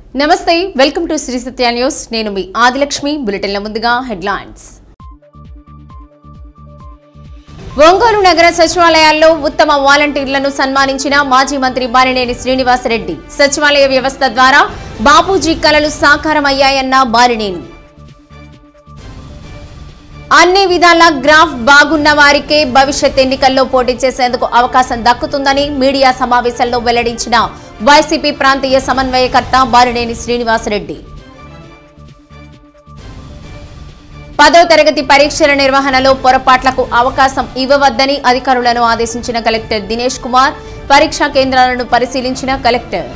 నమస్తే welcome to Shri Satya news నేను మీ ఆదిలక్ష్మి బులెటిన్ల ముందుగా హెడ్లైన్స్ ఒంగోలు నగర సచివాలయాల్లో ఉత్తమ వాలంటీర్లను సన్మానించిన మాజీ మంత్రి బాలినేని శ్రీనివాసరెడ్డి సచివాలయ వ్యవస్థ ద్వారా బాపూజీ కలలు సాకారమయ్యాయన్న బాలినేని అన్ని విధాల గ్రాఫ్ బాగున్న వారికే భవిష్యత్ ఎన్నికల్లో పోటీ చేసేందుకు అవకాశం దక్కుతుందని మీడియా సమావేశంలో వెల్లడించిన వైసీపీ ప్రాంతీయ సమన్వయకర్త బాలినేని శ్రీనివాసరెడ్డి పదో తరగతి పరీక్షల నిర్వహణలో పొరపాట్లకు అవకాశం ఇవ్వవద్దని అధికారులను ఆదేశించిన కలెక్టర్ దినేష్ కుమార్ పరీక్షా కేంద్రాలను పరిశీలించిన కలెక్టర్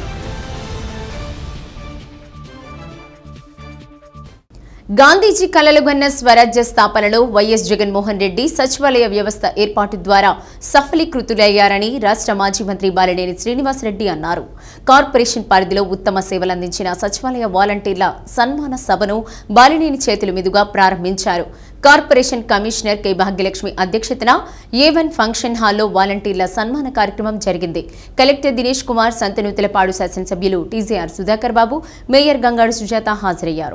గాంధీజీ కలలుగన్న స్వరాజ్య స్థాపనలో వైఎస్ జగన్మోహన్ రెడ్డి సచివాలయ వ్యవస్థ ఏర్పాటు ద్వారా సఫలీకృతులయ్యారని రాష్ట్ర మాజీ మంత్రి బాలినేని శ్రీనివాసరెడ్డి అన్నారు కార్పొరేషన్ పరిధిలో ఉత్తమ సేవలందించిన సచివాలయ వాలంటీర్ల సన్మాన సభను బాలినేని చేతుల మీదుగా ప్రారంభించారు కార్పొరేషన్ కమిషనర్ కె భాగ్యలక్ష్మి అధ్యక్షతన ఏవన్ ఫంక్షన్ హాల్లో వాలంటీర్ల సన్మాన కార్యక్రమం జరిగింది కలెక్టర్ దినేష్ కుమార్ సంతనూతలపాడు శాసనసభ్యులు టీజీఆర్ సుధాకర్ బాబు మేయర్ గంగాడు సుజాత హాజరయ్యారు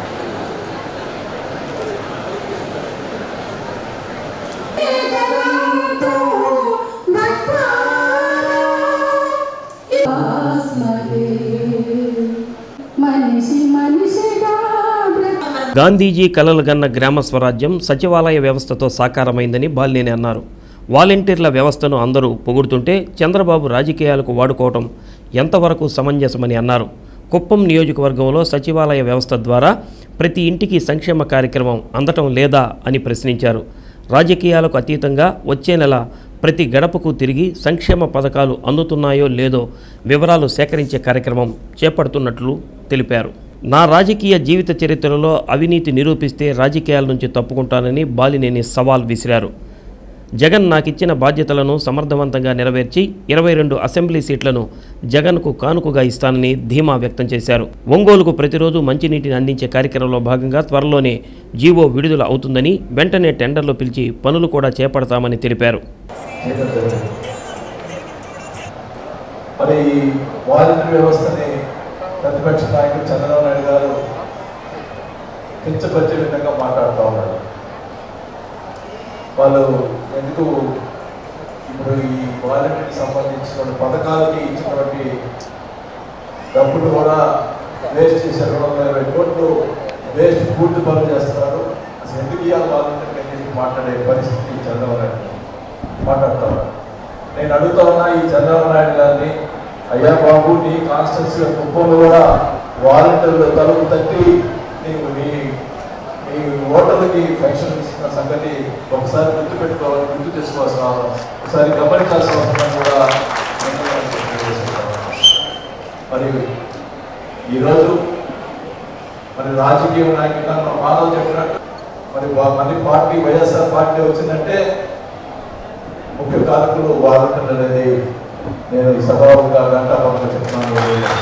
మనిషి మనిషిగా గాంధీజీ కలలుగన్న గ్రామ స్వరాజ్యం సచివాలయ వ్యవస్థతో సాకారమైందని బాలినేని అన్నారు వాలంటీర్ల వ్యవస్థను అందరూ పొగుడుతుంటే చంద్రబాబు రాజకీయాలకు వాడుకోవటం ఎంతవరకు సమంజసమని అన్నారు కుప్పం నియోజకవర్గంలో సచివాలయ వ్యవస్థ ద్వారా ప్రతి ఇంటికి సంక్షేమ కార్యక్రమం అందటం లేదా అని ప్రశ్నించారు రాజకీయాలకు అతీతంగా వచ్చే నెల ప్రతి గడపకు తిరిగి సంక్షేమ పథకాలు అందుతున్నాయో లేదో వివరాలు సేకరించే కార్యక్రమం చేపడుతున్నట్లు తెలిపారు నా రాజకీయ జీవిత చరిత్రలో అవినీతి నిరూపిస్తే రాజకీయాల నుంచి తప్పుకుంటానని బాలినేని సవాల్ విసిరారు జగన్ నాకిచ్చిన బాధ్యతలను సమర్థవంతంగా నెరవేర్చి ఇరవై రెండు అసెంబ్లీ సీట్లను జగన్కు కానుకగా ఇస్తానని ధీమా వ్యక్తం చేశారు ఒంగోలుకు ప్రతిరోజు మంచినీటిని అందించే కార్యక్రమంలో భాగంగా త్వరలోనే జీవో విడుదల అవుతుందని వెంటనే టెండర్లు పిలిచి పనులు కూడా చేపడతామని తెలిపారు చేయడం జరిగింది మరి ఈ వాలంటీర్ వ్యవస్థని ప్రతిపక్ష నాయకుడు చంద్రబాబు నాయుడు గారు కించపరిచే విధంగా మాట్లాడుతూ ఉన్నారు వాళ్ళు ఎందుకు ఇప్పుడు ఈ వాలంటీర్కి సంబంధించిన పథకాలకి ఇచ్చినటువంటి డబ్బులు కూడా వేస్ట్ చేశారు రెండు వందల ఇరవై కోట్లు వేస్ట్ పూర్తి పనులు చేస్తున్నారు అసలు ఎందుకు ఇవ్వాలి వాలంటీర్కి అని చెప్పి మాట్లాడే పరిస్థితి చంద్రబాబు నాయుడు మాట్లాడుతా ఉన్నారు. నేను అడుగుతా ఉన్నా ఈ చంద్రబాబు నాయుడు గారిని అయ్యా బాబు నీ కాన్స్టిట్యూన్సీ కుప్పంలో కూడా వాలంటీర్లు తలుపు తట్టి నీకు నీ నీ ఓటర్లకి పెన్షన్ ఇస్తున్న సంగతి ఒకసారి గుర్తు పెట్టుకోవాలి గుర్తు చేసుకోవాల్సిన అవసరం, ఒకసారి గమనించాల్సిన అవసరం కూడా నేను తెలియజేస్తున్నాను. మరి ఈరోజు మరి రాజకీయ నాయకులు మన మాధవ్ చెప్పినట్టు మరి వా- మళ్ళీ పార్టీ వైఎస్ఆర్ పార్టీ వచ్చిందంటే ముఖ్య కారకులు వాలంటీర్ అనేది నేను ఈ సభాముగా గంటా పక్కన చెప్తున్నాను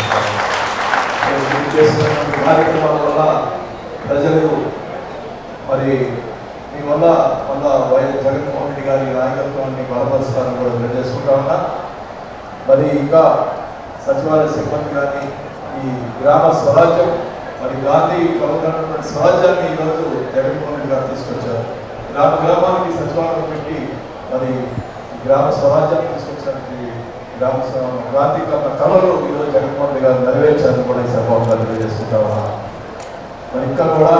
నేను మీరు చేస్తున్నటువంటి కార్యక్రమాల వల్ల ప్రజలు మరి మీ వల్ల వల్ల వైఎస్ జగన్మోహన్ రెడ్డి గారి నాయకత్వాన్ని బలపరుస్తారని కూడా తెలియజేసుకుంటా ఉన్నా మరి ఇంకా సచివాలయ సిబ్బంది కానీ ఈ గ్రామ స్వరాజ్యం మరి గాంధీ కలుగుతున్నటువంటి స్వరాజ్యాన్ని ఈరోజు జగన్మోహన్ రెడ్డి గారు తీసుకొచ్చారు గ్రామ గ్రామానికి సచివాలయం పెట్టి మరి ఈ గ్రామ స్వరాజ్యాన్ని తీసుకొచ్చడానికి గ్రామ స్వ- గాంధీ కన్న కళలు ఈరోజు జగన్మోహన్ రెడ్డి గారు నెరవేర్చారని కూడా ఈ సభగా తెలియజేసుకుంటా ఉన్నా మరి ఇంకా కూడా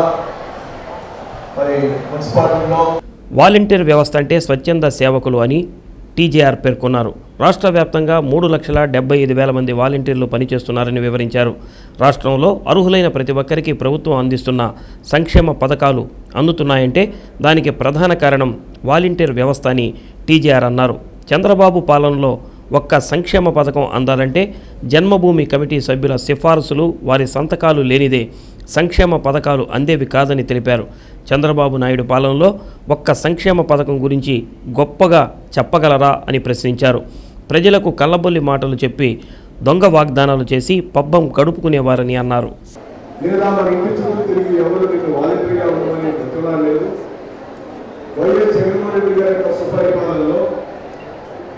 మరి మున్సిపాలిటీలో వాలంటీర్ వ్యవస్థ అంటే స్వచ్ఛంద సేవకులు అని టీజేఆర్ పేర్కొన్నారు రాష్ట్ర వ్యాప్తంగా మూడు లక్షల డెబ్బై ఐదు వేల మంది వాలంటీర్లు పనిచేస్తున్నారని వివరించారు రాష్ట్రంలో అర్హులైన ప్రతి ఒక్కరికి ప్రభుత్వం అందిస్తున్న సంక్షేమ పథకాలు అందుతున్నాయంటే దానికి ప్రధాన కారణం వాలంటీర్ వ్యవస్థ అని టీజేఆర్ అన్నారు చంద్రబాబు పాలనలో ఒక్క సంక్షేమ పథకం అందాలంటే జన్మభూమి కమిటీ సభ్యుల సిఫారసులు వారి సంతకాలు లేనిదే సంక్షేమ పథకాలు అందేవి కాదని తెలిపారు చంద్రబాబు నాయుడు పాలనలో ఒక్క సంక్షేమ పథకం గురించి గొప్పగా చెప్పగలరా అని ప్రశ్నించారు ప్రజలకు కళ్ళబొల్లి మాటలు చెప్పి దొంగ వాగ్దానాలు చేసి పబ్బం గడుపుకునేవారని అన్నారు లేదా మన ఇంటి చుట్టూ తిరిగి ఎవరు నీకు వాలంటరీగా ఉండమని చెప్తున్నా లేదు వైఎస్ జగన్మోహన్ రెడ్డి గారి యొక్క సుపరిపాలనలో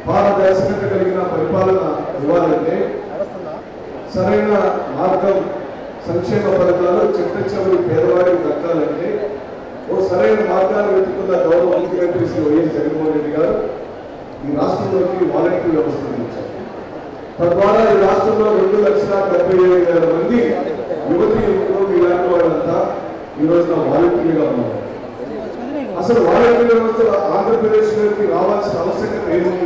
పారదర్శకత కలిగిన పరిపాలన ఇవ్వాలంటే సరైన మార్గం సంక్షేమ పథకాలు చిట్ట చివరి పేదవాడికి దక్కాలంటే ఓ సరైన మార్గాన్ని వెతుకున్న గౌరవ ముఖ్యమంత్రి శ్రీ వైఎస్ జగన్మోహన్ రెడ్డి గారు ఈ రాష్ట్రంలోకి వాలంటీర్ వ్యవస్థను ఇచ్చారు తద్వారా ఈ రాష్ట్రంలో రెండు లక్షల డెబ్బై ఏడు వేల మంది యువతి యువకులు ఇలాంటి వాళ్ళంతా ఈ రోజున వాలంటీర్గా ఉన్నారు అసలు వాలంటీర్ వ్యవస్థ ఆంధ్రప్రదేశ్లోకి రావాల్సిన ఆవశ్యకత ఏముంది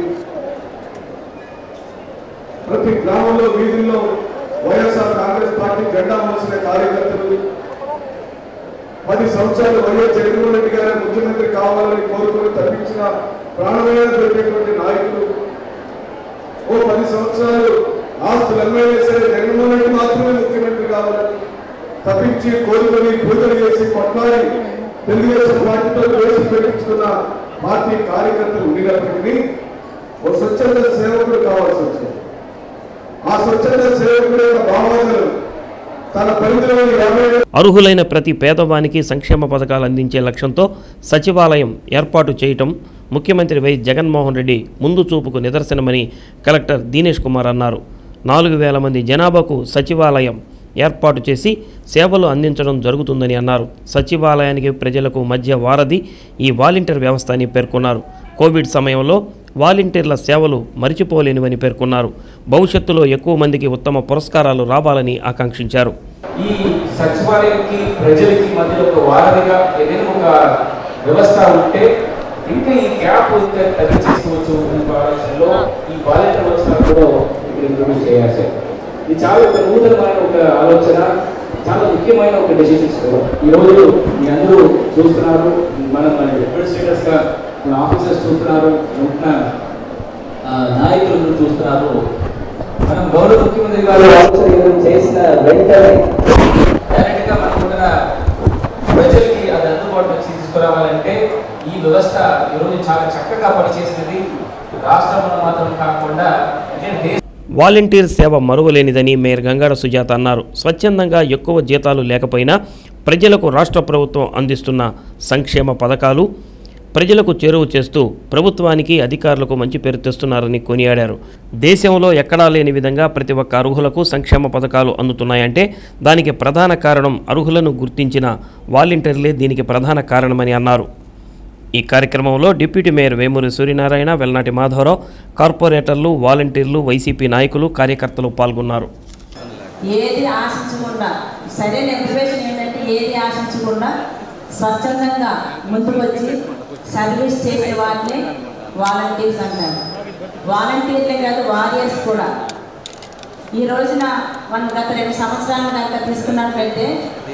ప్రతి గ్రామంలో వీధుల్లో వైఎస్ఆర్ కాంగ్రెస్ పార్టీ జెండా మోసిన కార్యకర్తలు పది సంవత్సరాలు వైఎస్ జగన్మోహన్ రెడ్డి గారు ముఖ్యమంత్రి కావాలని కోరుకుని తప్పించిన ప్రాణమైన పెట్టేటువంటి నాయకులు ఓ పది సంవత్సరాలు ఆస్తులు ఎమ్మెల్యే సరే జగన్మోహన్ రెడ్డి మాత్రమే ముఖ్యమంత్రి కావాలని తప్పించి కోరుకొని పూజలు చేసి కొట్లాడి తెలుగుదేశం పార్టీతో వేసి పెట్టించుకున్న పార్టీ కార్యకర్తలు ఉండినప్పటికీ ఓ స్వచ్ఛంద సేవకుడు కావాల్సి వచ్చింది ఆ స్వచ్ఛంద సేవకుడు యొక్క భావాలను తన పరిధిలోని యాభై అర్హులైన ప్రతి పేదవానికి సంక్షేమ పథకాలు అందించే లక్ష్యంతో సచివాలయం ఏర్పాటు చేయటం ముఖ్యమంత్రి వై జగన్మోహన్ రెడ్డి ముందు చూపుకు నిదర్శనమని కలెక్టర్ దీనేష్ కుమార్ అన్నారు నాలుగు వేల మంది జనాభాకు సచివాలయం ఏర్పాటు చేసి సేవలు అందించడం జరుగుతుందని అన్నారు సచివాలయానికి ప్రజలకు మధ్య వారధి ఈ వాలంటీర్ వ్యవస్థ అని పేర్కొన్నారు కోవిడ్ సమయంలో వాలంటీర్ల సేవలు మరిచిపోలేనివని పేర్కొన్నారు భవిష్యత్తులో ఎక్కువ మందికి ఉత్తమ పురస్కారాలు రావాలని ఆకాంక్షించారు ఈ సచివాలయంకి ప్రజలకి మధ్యలో ఒక వారధిగా ఏదైనా ఒక వ్యవస్థ ఉంటే ఇంకా ఈ గ్యాప్ ఇంకా తగ్గించేసుకోవచ్చు ఈ భారతదేశంలో ఈ వాలంటీర్ వ్యవస్థ కూడా ఇక్కడ ఇంప్లిమెంట్ చేయాలి సార్ ఇది చాలా ఒక నూతనమైన ఒక ఆలోచన చాలా ముఖ్యమైన ఒక డెసిషన్స్ ఈ రోజు మీ అందరూ చూస్తున్నారు మన మన అడ్మినిస్ట్రేటర్స్ గా మన ఆఫీసర్స్ చూస్తున్నారు ఉంటున్న ఆ, నాయకులు చూస్తున్నారు మనం గౌరవ ముఖ్యమంత్రి గారు ఆలోచన ఏదైనా చేసిన వెంటనే డైరెక్ట్ గా మనకున్న ప్రజలకి అది అందుబాటులో తీసుకురావాలంటే ఈ వ్యవస్థ ఈరోజు చాలా చక్కగా పనిచేసినది రాష్ట్రంలో మాత్రం కాకుండా అంటే దేశ వాలంటీర్ సేవ మరువలేనిదని మేయర్ గంగాడ సుజాత అన్నారు స్వచ్ఛందంగా ఎక్కువ జీతాలు లేకపోయినా ప్రజలకు రాష్ట్ర ప్రభుత్వం అందిస్తున్న సంక్షేమ పథకాలు ప్రజలకు చేరువ చేస్తూ ప్రభుత్వానికి అధికారులకు మంచి పేరు తెస్తున్నారని కొనియాడారు దేశంలో ఎక్కడా లేని విధంగా ప్రతి ఒక్క అర్హులకు సంక్షేమ పథకాలు అందుతున్నాయంటే దానికి ప్రధాన కారణం అర్హులను గుర్తించిన వాలంటీర్లే దీనికి ప్రధాన కారణమని అన్నారు ఈ కార్యక్రమంలో డిప్యూటీ మేయర్ వేమూరి సూర్యనారాయణ వెల్నాటి మాధవరావు కార్పొరేటర్లు వాలంటీర్లు వైసీపీ నాయకులు కార్యకర్తలు పాల్గొన్నారు ఏది ఆశించకుండా సరైన ఇన్ఫర్మేషన్ ఏంటంటే ఏది ఆశించకుండా స్వచ్ఛందంగా ముందుకు వచ్చి సర్వీస్ చేసే వాటిని వాలంటీర్స్ అంటారు వాలంటీర్లే కాదు వారియర్స్ కూడా ఈ రోజున మనం గత రెండు సంవత్సరాలు కనుక తీసుకున్నట్లయితే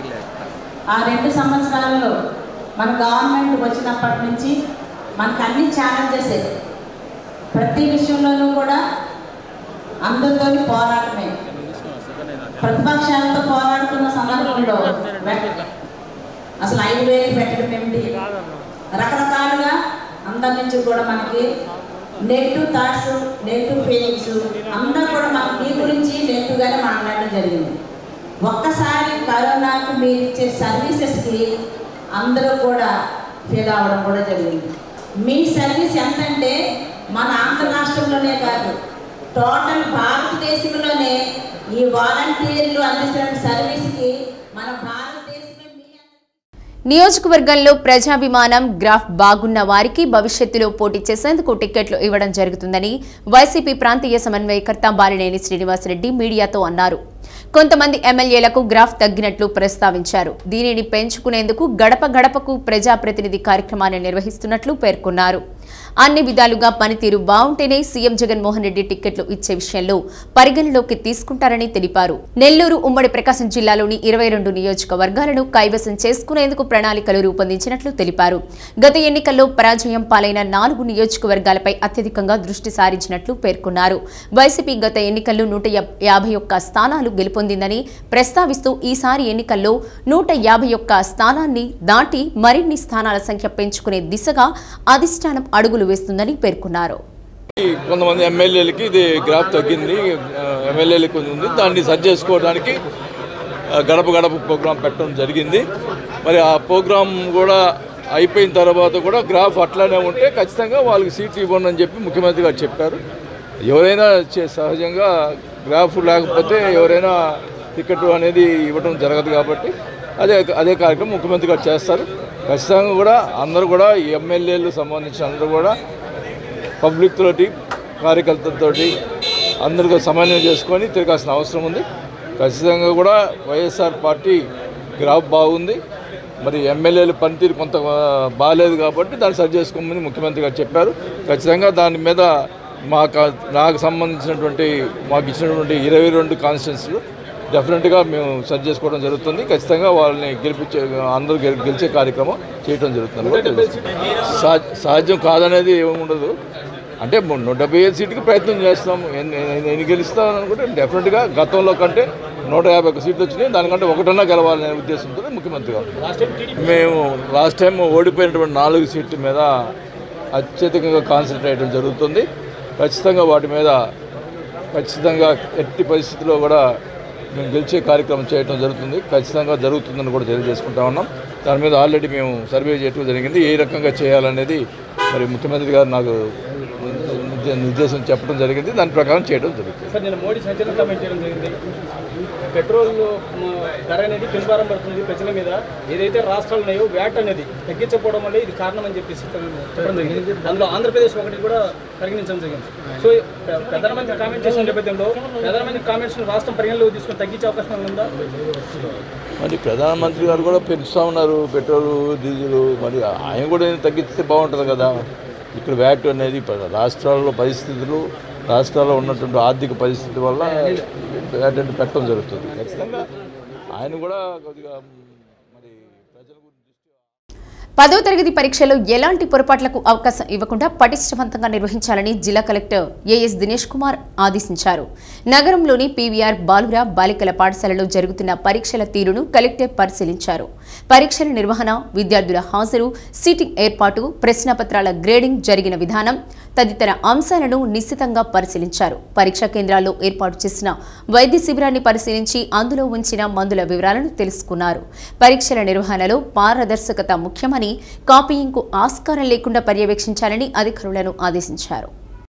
ఆ రెండు సంవత్సరాలలో మన గవర్నమెంట్ వచ్చినప్పటి నుంచి మనకు అన్ని ఛాలెంజెస్ ప్రతి విషయంలోనూ కూడా అందరితో పోరాటమే ప్రతిపక్షాలతో పోరాడుతున్న సందర్భంలో వె- అసలు ఐదు వేలు పెట్టడం ఏమిటి రకరకాలుగా అందరి నుంచి కూడా మనకి నెగిటివ్ థాట్స్ నెగిటివ్ ఫీలింగ్స్ అందరూ కూడా మనకి మీ గురించి నెగిటివ్గానే మాట్లాడడం జరిగింది ఒక్కసారి కరోనాకి మీరు ఇచ్చే సర్వీసెస్కి అందరూ కూడా ఫీల్ అవ్వడం కూడా జరిగింది మీ సర్వీస్ ఎంతంటే మన ఆంధ్ర రాష్ట్రంలోనే కాదు టోటల్ భారతదేశంలోనే ఈ వాలంటీర్లు అందిస్తున్న సర్వీస్కి మన భారతదేశమే మీ అందరి- నియోజకవర్గంలో ప్రజాభిమానం గ్రాఫ్ బాగున్న వారికి భవిష్యత్తులో పోటీ చేసేందుకు టిక్కెట్లు ఇవ్వడం జరుగుతుందని వైసీపీ ప్రాంతీయ సమన్వయకర్త బాలినేని శ్రీనివాసరెడ్డి మీడియాతో అన్నారు కొంతమంది ఎమ్మెల్యేలకు గ్రాఫ్ తగ్గినట్లు ప్రస్తావించారు దీనిని పెంచుకునేందుకు గడప గడపకు ప్రజాప్రతినిధి కార్యక్రమాన్ని నిర్వహిస్తున్నట్లు పేర్కొన్నారు అన్ని విధాలుగా పనితీరు బాగుంటేనే సీఎం జగన్మోహన్ రెడ్డి టిక్కెట్లు ఇచ్చే విషయంలో పరిగణలోకి తీసుకుంటారని తెలిపారు నెల్లూరు ఉమ్మడి ప్రకాశం జిల్లాలోని ఇరవై రెండు నియోజకవర్గాలను కైవసం చేసుకునేందుకు ప్రణాళికలు రూపొందించినట్లు తెలిపారు గత ఎన్నికల్లో పరాజయం పాలైన నాలుగు నియోజకవర్గాలపై అత్యధికంగా దృష్టి సారించినట్లు పేర్కొన్నారు వైసీపీ గత ఎన్నికల్లో నూట యాబ్- యాభై ఒక్క స్థానాలు గెలుపొందిందని ప్రస్తావిస్తూ ఈసారి ఎన్నికల్లో నూట యాభై ఒక్క స్థానాన్ని దాటి మరిన్ని స్థానాల సంఖ్య పెంచుకునే దిశగా అధిష్టానం అడుగులు వేస్తుందని పేర్కొన్నారు కొంతమంది ఎమ్మెల్యేలకి ఇది గ్రాఫ్ తగ్గింది ఆ, ఎమ్మెల్యేలకి కొంచెం ఉంది దాన్ని సరి చేసుకోవడానికి ఆ, గడప గడప ప్రోగ్రాం పెట్టడం జరిగింది మరి ఆ ప్రోగ్రాం కూడా అయిపోయిన తర్వాత కూడా గ్రాఫ్ అట్లానే ఉంటే ఖచ్చితంగా వాళ్ళకి సీట్లు ఇవ్వండి అని చెప్పి ముఖ్యమంత్రి గారు చెప్పారు ఎవరైనా చే- సహజంగా గ్రాఫ్ లేకపోతే ఎవరైనా టికెట్ అనేది ఇవ్వడం జరగదు కాబట్టి అదే అదే కార్యక్రమం ముఖ్యమంత్రి గారు చేస్తారు ఖచ్చితంగా కూడా అందరూ కూడా ఈ ఎమ్మెల్యేలు సంబంధించిన అందరూ కూడా పబ్లిక్ తోటి కార్యకర్తలతోటి అందరితో సమన్వయం చేసుకొని తిరగాల్సిన అవసరం ఉంది ఖచ్చితంగా కూడా వైఎస్ఆర్ పార్టీ గ్రాఫ్ బాగుంది మరి ఎమ్మెల్యేల పనితీరు కొంత ఆ, బాగాలేదు కాబట్టి దాన్ని సరి చేసుకోమని ముఖ్యమంత్రి గారు చెప్పారు ఖచ్చితంగా దాని మీద మాకు నాకు సంబంధించినటువంటి మాకు ఇచ్చినటువంటి ఇరవై రెండు కాన్స్టిట్యున్సీలు డెఫినెట్గా మేము సరి చేసుకోవడం జరుగుతుంది ఖచ్చితంగా వాళ్ళని గెలిపించే అందరూ గెలి- గెలిచే కార్యక్రమం చేయడం జరుగుతుంది కూడా తెలుసు. సా- సాధ్యం కాదనేది ఏముండదు అంటే ము- నూట డెబ్బై ఐదు సీటుకి ప్రయత్నం చేస్తాం ఎన్ని ఎన్ని- ఎన్ని గెలుస్తాం అనుకుంటే డెఫినెట్గా గతంలో కంటే నూట యాభై ఒక్క సీట్లు వచ్చినాయి దానికంటే ఒకటన్నా గెలవాలనే ఉద్దేశంతో ముఖ్యమంత్రి గారు మేము లాస్ట్ టైం ఓడిపోయినటువంటి నాలుగు సీట్ల మీద అత్యధికంగా కాన్సన్ట్రేట్ చేయడం జరుగుతుంది ఖచ్చితంగా వాటి మీద ఖచ్చితంగా ఎట్టి పరిస్థితుల్లో కూడా మేము గెలిచే కార్యక్రమం చేయడం జరుగుతుంది ఖచ్చితంగా జరుగుతుందని కూడా తెలియజేసుకుంటా ఉన్నాం దాని మీద ఆల్రెడీ మేము సర్వే చేయడం జరిగింది ఏ రకంగా చేయాలనేది మరి ముఖ్యమంత్రి గారు నాకు నిర్దే- నిర్దేశం చెప్పడం జరిగింది దాని ప్రకారం చేయడం జరుగుతుంది సార్ నేను మోడీ సంచలన కామెంట్ చేయడం జరిగింది పెట్రోల్ మ, ధర అనేది పెనుభారం పడుతుంది ప్రజల మీద ఏదైతే రాష్ట్రాలు ఉన్నాయో వ్యాట్ అనేది తగ్గించకపోవడం వల్ల ఇది కారణం అని చెప్పేసి చెప్పడం జరిగింది అందులో ఆంధ్రప్రదేశ్ ఒకటి కూడా పరిగణించడం జరిగింది సో ప్ర- ప్రధానమంత్రి కామెంట్ చేసిన నేపథ్యంలో ప్రధానమంత్రి కామెంట్స్ రాష్ట్రం పరిగణలోకి తీసుకొని తగ్గించే అవకాశం ఉందా మరి ప్రధానమంత్రి గారు కూడా పెంచుతూ ఉన్నారు పెట్రోల్ డీజిల్ మరి ఆయన కూడా ఏం తగ్గిస్తే బాగుంటుంది కదా ఇక్కడ వ్యాట్ అనేది ప- రాష్ట్రాల్లో పరిస్థితులు రాష్ట్రాల్లో ఉన్నటువంటి ఆర్థిక పరిస్థితి వల్ల వ్యాట్ అనేది పెట్టడం జరుగుతుంది ఖచ్చితంగా ఆయన కూడా కొద్దిగా మరి ప్రజల గురించి పదో తరగతి పరీక్షలో ఎలాంటి పొరపాట్లకు అవకాశం ఇవ్వకుండా పటిష్టవంతంగా నిర్వహించాలని జిల్లా కలెక్టర్ ఏఎస్ దినేష్ కుమార్ ఆదేశించారు నగరంలోని పీవీఆర్ బాలుర బాలికల పాఠశాలలో జరుగుతున్న పరీక్షల తీరును కలెక్టర్ పరిశీలించారు పరీక్షల నిర్వహణ విద్యార్థుల హాజరు సీటింగ్ ఏర్పాటు ప్రశ్నపత్రాల గ్రేడింగ్ జరిగిన విధానం తదితర అంశాలను నిశ్చితంగా పరిశీలించారు పరీక్షా కేంద్రాల్లో ఏర్పాటు చేసిన వైద్య శిబిరాన్ని పరిశీలించి అందులో ఉంచిన మందుల వివరాలను తెలుసుకున్నారు పరీక్షల నిర్వహణలో పారదర్శకత ముఖ్యమని కాపీయింగ్కు ఆస్కారం లేకుండా పర్యవేక్షించాలని అధికారులను ఆదేశించారు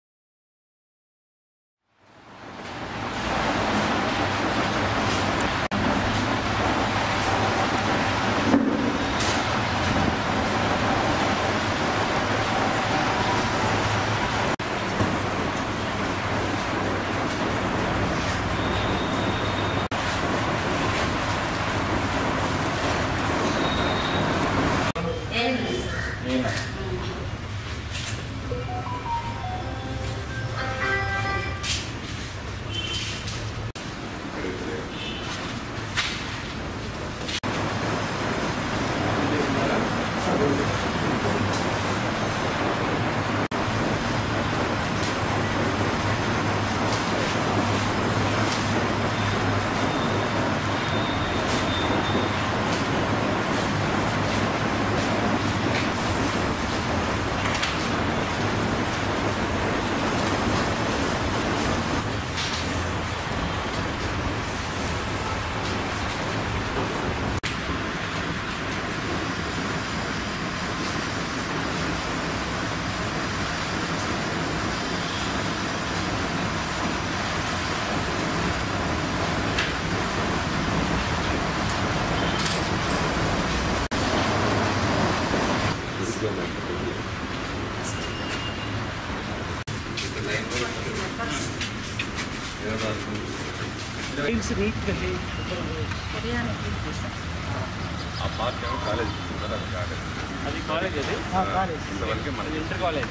అది కాలేజ్ అది ఇంతవరకు మన ఇంటర్ కాలేజ్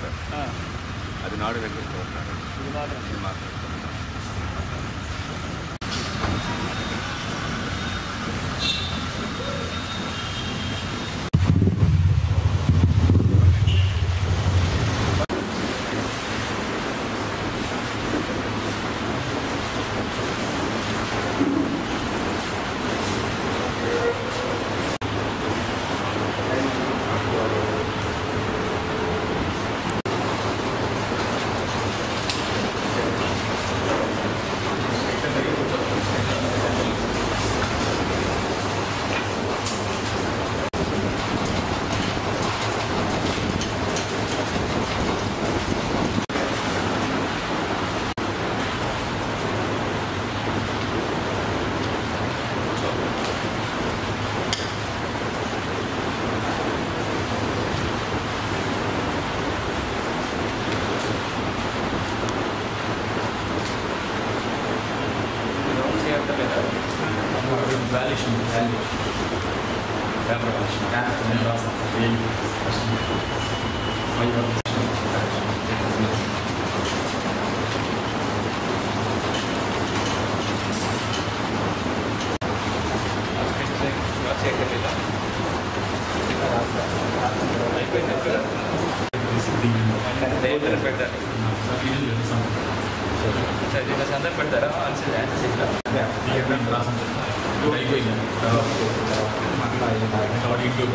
అది నాడు వెంకటేశ్వర ఆ valuation valuation paper valuation paper నేను రాస్తాను ఏం ఫైవ్ సందర్భ పెడతారా ఆన్సర్ అయిపోయింది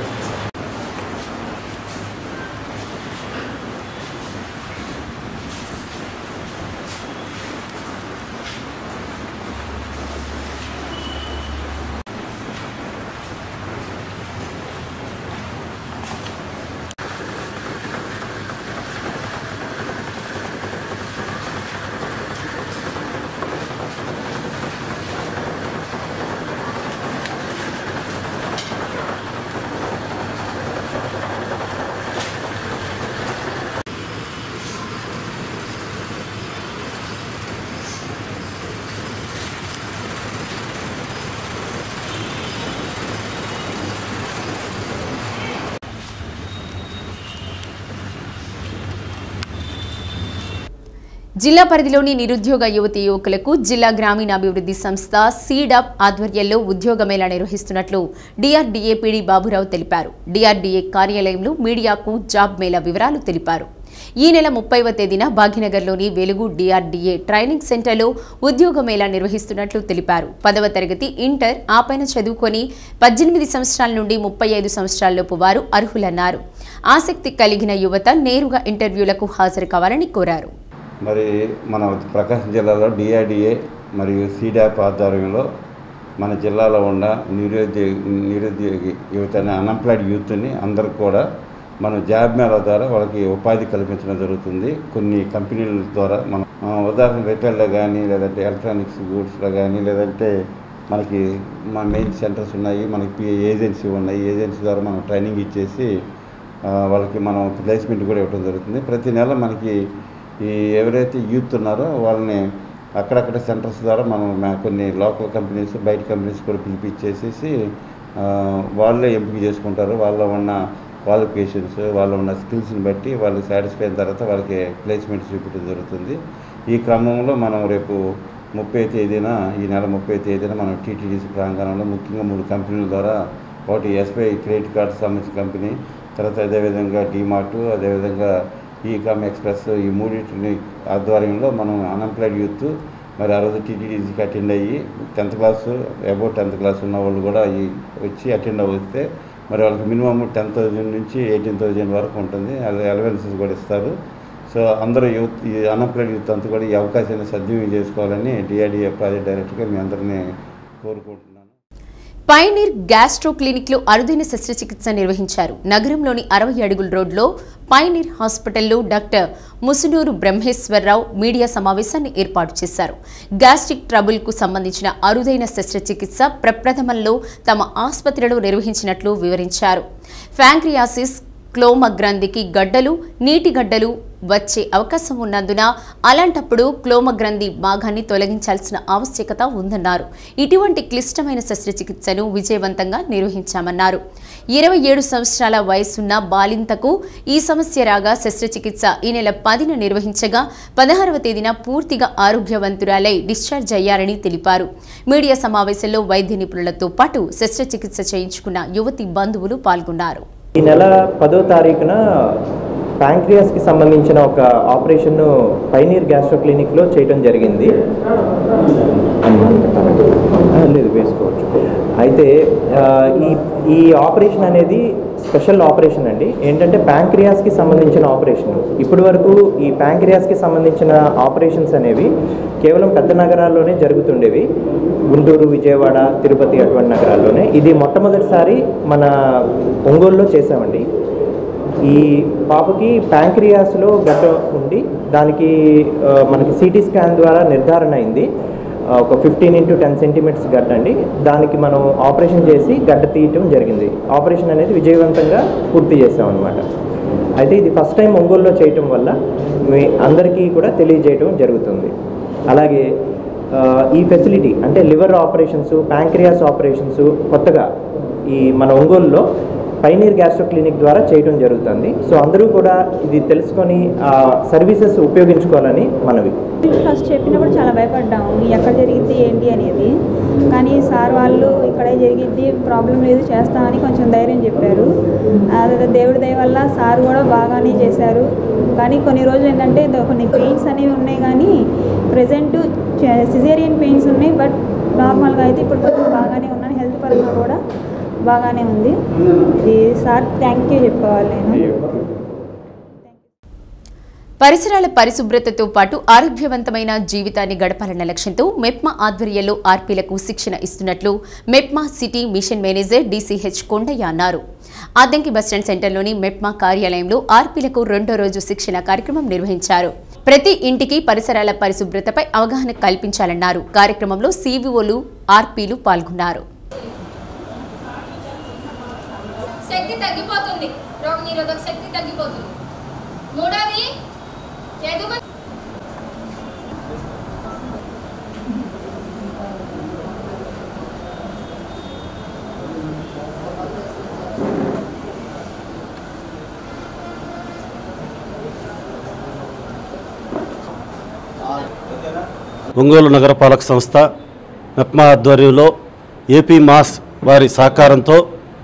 జిల్లా పరిధిలోని నిరుద్యోగ యువతి యువకులకు జిల్లా గ్రామీణాభివృద్ధి సంస్థ సీడప్ ఆధ్వర్యంలో ఉద్యోగ మేళా నిర్వహిస్తున్నట్లు డిఆర్డీఏ పీడీ బాబురావు తెలిపారు డిఆర్డీఏ కార్యాలయంలో మీడియాకు జాబ్ మేళా వివరాలు తెలిపారు ఈ నెల ముప్పైవ తేదీన భాగ్యనగర్లోని వెలుగు డిఆర్డీఏ ట్రైనింగ్ సెంటర్లో ఉద్యోగ మేళా నిర్వహిస్తున్నట్లు తెలిపారు పదవ తరగతి ఇంటర్ ఆపైన చదువుకొని పద్దెనిమిది సంవత్సరాల నుండి ముప్పై ఐదు సంవత్సరాలలోపు వారు అర్హులన్నారు ఆసక్తి కలిగిన యువత నేరుగా ఇంటర్వ్యూలకు హాజరు కావాలని కోరారు మరి మన ప్రకాశం జిల్లాలో డిఆర్డిఏ మరియు సీడాప్ ఆధ్వర్యంలో మన జిల్లాలో ఉన్న నిరుద్యోగి నిరుద్యోగి యువతని అన్ఎంప్లాయిడ్ యూత్ని అందరికి కూడా మనం జాబ్ మేళా ద్వారా వాళ్ళకి ఉపాధి కల్పించడం జరుగుతుంది కొన్ని కంపెనీల ద్వారా మనం ఆ, ఉదాహరణ రిటైల్లో కానీ లేదంటే ఎలక్ట్రానిక్స్ గూడ్స్లో కానీ లేదంటే మనకి మన మెయిన్ సెంటర్స్ ఉన్నాయి మనకి ఏజెన్సీ ఉన్నాయి ఏజెన్సీ ద్వారా మనం ట్రైనింగ్ ఇచ్చేసి ఆ, వాళ్ళకి మనం ప్లేస్మెంట్ కూడా ఇవ్వడం జరుగుతుంది ప్రతి నెల మనకి ఈ ఎవరైతే యూత్ ఉన్నారో వాళ్ళని అక్కడక్కడ సెంటర్స్ ద్వారా మనం మా- కొన్ని లోకల్ కంపెనీస్ బయట కంపెనీస్ కూడా పిలిపించేసేసి ఆ, వాళ్ళే ఎంపిక చేసుకుంటారు వాళ్ళలో ఉన్న క్వాలిఫికేషన్స్ వాళ్ళలో ఉన్న స్కిల్స్ని బట్టి వాళ్ళు సాటిస్ఫై అయిన తర్వాత వాళ్ళకి ప్లేస్మెంట్స్ చూపించడం జరుగుతుంది ఈ క్రమంలో మనం రేపు ముప్పై తేదీన ఈ నెల ముప్పై తేదీన మనం టీటీడీసీ ప్రాంగణంలో ముఖ్యంగా మూడు కంపెనీల ద్వారా ఒకటి ఎస్బీఐ క్రెడిట్ కార్డ్ సంబంధించిన కంపెనీ తర్వాత అదేవిధంగా డీమార్ట్ అదేవిధంగా ఈకామ్ ఎక్స్ప్రెస్ ఈ మూడింటిని ఆధ్వర్యంలో మనం అన్ఎంప్లాయిడ్ యూత్ మరి ఆ రోజు టీటీడీసీకి అటెండ్ అయ్యి tenth class about tenth class ఉన్న వాళ్ళు కూడా ఈ వచ్చి అటెండ్ అవుతే మరి వాళ్ళకి మినిమం టెన్ థౌజండ్ నుంచి ఎయిటీన్ థౌజండ్ వరకు ఉంటుంది అలవెన్సెస్ కూడా ఇస్తారు సో అందరూ యూత్ ఈ అన్ఎంప్లాయిడ్ యూత్ అంతా కూడా ఈ అవకాశాన్ని సద్వినియోగం చేసుకోవాలని డిఆర్డీఏ ప్రాజెక్ట్ డైరెక్టర్గా మీ అందరినీ కోరుకుంటున్నాను పైనీర్ గ్యాస్ట్రో క్లినిక్లో అరుదైన శస్త్రచికిత్స నిర్వహించారు నగరంలోని అరవై అడుగుల రోడ్లో పైనీర్ హాస్పిటల్లో డాక్టర్ ముసునూరు బ్రహ్మేశ్వరరావు మీడియా సమావేశాన్ని ఏర్పాటు చేశారు గ్యాస్ట్రిక్ ట్రబుల్కు సంబంధించిన అరుదైన శస్త్రచికిత్స ప్రప్రథమంలో తమ ఆసుపత్రిలో నిర్వహించినట్లు వివరించారు ఫ్యాంక్రియాసిస్ క్లోమ గ్రంథికి గడ్డలు నీటి గడ్డలు వచ్చే అవకాశం ఉన్నందున అలాంటప్పుడు క్లోమ గ్రంథి భాగాన్ని తొలగించాల్సిన ఆవశ్యకత ఉందన్నారు ఇటువంటి క్లిష్టమైన శస్త్రచికిత్సను విజయవంతంగా నిర్వహించామన్నారు ఇరవై ఏడు సంవత్సరాల వయసున్న బాలింతకు ఈ సమస్య రాగా శస్త్రచికిత్స ఈ నెల పదిన నిర్వహించగా పదహారవ తేదీన పూర్తిగా ఆరోగ్యవంతురాలై డిశ్చార్జ్ అయ్యారని తెలిపారు మీడియా సమావేశంలో వైద్య నిపుణులతో పాటు శస్త్రచికిత్స చేయించుకున్న యువతి బంధువులు పాల్గొన్నారు ఈ నెల పదో తారీఖున ప్యాంక్రియాస్కి సంబంధించిన ఒక ఆపరేషన్ను పైనీర్ గ్యాస్ట్రో క్లినిక్లో చేయడం జరిగింది ఆ, లేదు వేసుకోవచ్చు అయితే ఆ, ఈ ఈ ఆపరేషన్ అనేది స్పెషల్ ఆపరేషన్ అండి ఏంటంటే ప్యాంక్రియాస్కి సంబంధించిన ఆపరేషన్ ఇప్పటి వరకు ఈ ప్యాంక్రియాస్కి సంబంధించిన ఆపరేషన్స్ అనేవి కేవలం పెద్ద నగరాల్లోనే జరుగుతుండేవి గుంటూరు విజయవాడ తిరుపతి అటువంటి నగరాల్లోనే ఇది మొట్టమొదటిసారి మన ఒంగోలులో చేసామండి ఈ పాపకి ప్యాంక్రియాస్లో గడ్డ ఉండి దానికి ఆ, మనకి సిటీ స్కాన్ ద్వారా నిర్ధారణ అయింది ఆ, ఒక ఫిఫ్టీన్ ఇంటూ టెన్ సెంటీమీటర్స్ గడ్డ అండి దానికి మనం ఆపరేషన్ చేసి గడ్డ తీయటం జరిగింది ఆపరేషన్ అనేది విజయవంతంగా పూర్తి చేసాం అనమాట అయితే ఇది ఫస్ట్ టైం ఒంగోలులో చేయటం వల్ల మీ అందరికీ కూడా తెలియజేయటం జరుగుతుంది అలాగే ఆ, ఈ ఫెసిలిటీ అంటే లివర్ ఆపరేషన్స్ ప్యాంక్రియాస్ ఆపరేషన్స్ కొత్తగా ఈ మన ఒంగోలులో పైనీర్ గ్యాస్ట్రో క్లినిక్ ద్వారా చేయడం జరుగుతుంది సో అందరూ కూడా ఇది తెలుసుకొని ఆ సర్వీసెస్ ఉపయోగించుకోవాలని మనవి ఫస్ట్ చెప్పినప్పుడు చాలా భయపడ్డాము ఎక్కడ జరిగిద్ది ఏంటి అనేది కానీ సార్ వాళ్ళు ఇక్కడే జరిగిద్ది ప్రాబ్లం లేదు చేస్తామని కొంచెం ధైర్యం చెప్పారు అదే దేవుడి దయ వల్ల సార్ కూడా బాగానే చేశారు కానీ కొన్ని రోజులు ఏంటంటే ద- కొన్ని పెయిన్స్ అనేవి ఉన్నాయి కానీ ప్రజెంట్ సిజేరియన్ పెయిన్స్ ఉన్నాయి బట్ నార్మల్గా అయితే ఇప్పుడు కొంచెం బాగానే ఉన్నాను హెల్త్ పరంగా కూడా బాగానే ఉంది ఇది సార్ థ్యాంక్ యూ చెప్పుకోవాలి నేను పరిసరాల పరిశుభ్రతతో పాటు ఆరోగ్యవంతమైన జీవితాన్ని గడపాలన్న లక్ష్యంతో మెప్మా ఆధ్వర్యంలో ఆర్పీలకు శిక్షణ ఇస్తున్నట్లు MEPMA city mission manager DCH Kondaiah అన్నారు అద్దంకి బస్టాండ్ సెంటర్లోని మెప్మా కార్యాలయంలో ఆర్పీలకు రెండో రోజు శిక్షణ కార్యక్రమం నిర్వహించారు ప్రతి ఇంటికి పరిసరాల పరిశుభ్రతపై అవగాహన కల్పించాలన్నారు కార్యక్రమంలో సీవీఓలు ఆర్పీలు పాల్గొన్నారు శక్తి తగ్గిపోతుంది రోగ నిరోధక శక్తి తగ్గిపోతుంది మూడోది ఎదుగు ఒంగోలు నగరపాలక సంస్థ మెప్మా ఆధ్వర్యంలో ఏపీ మాస్ వారి సహకారంతో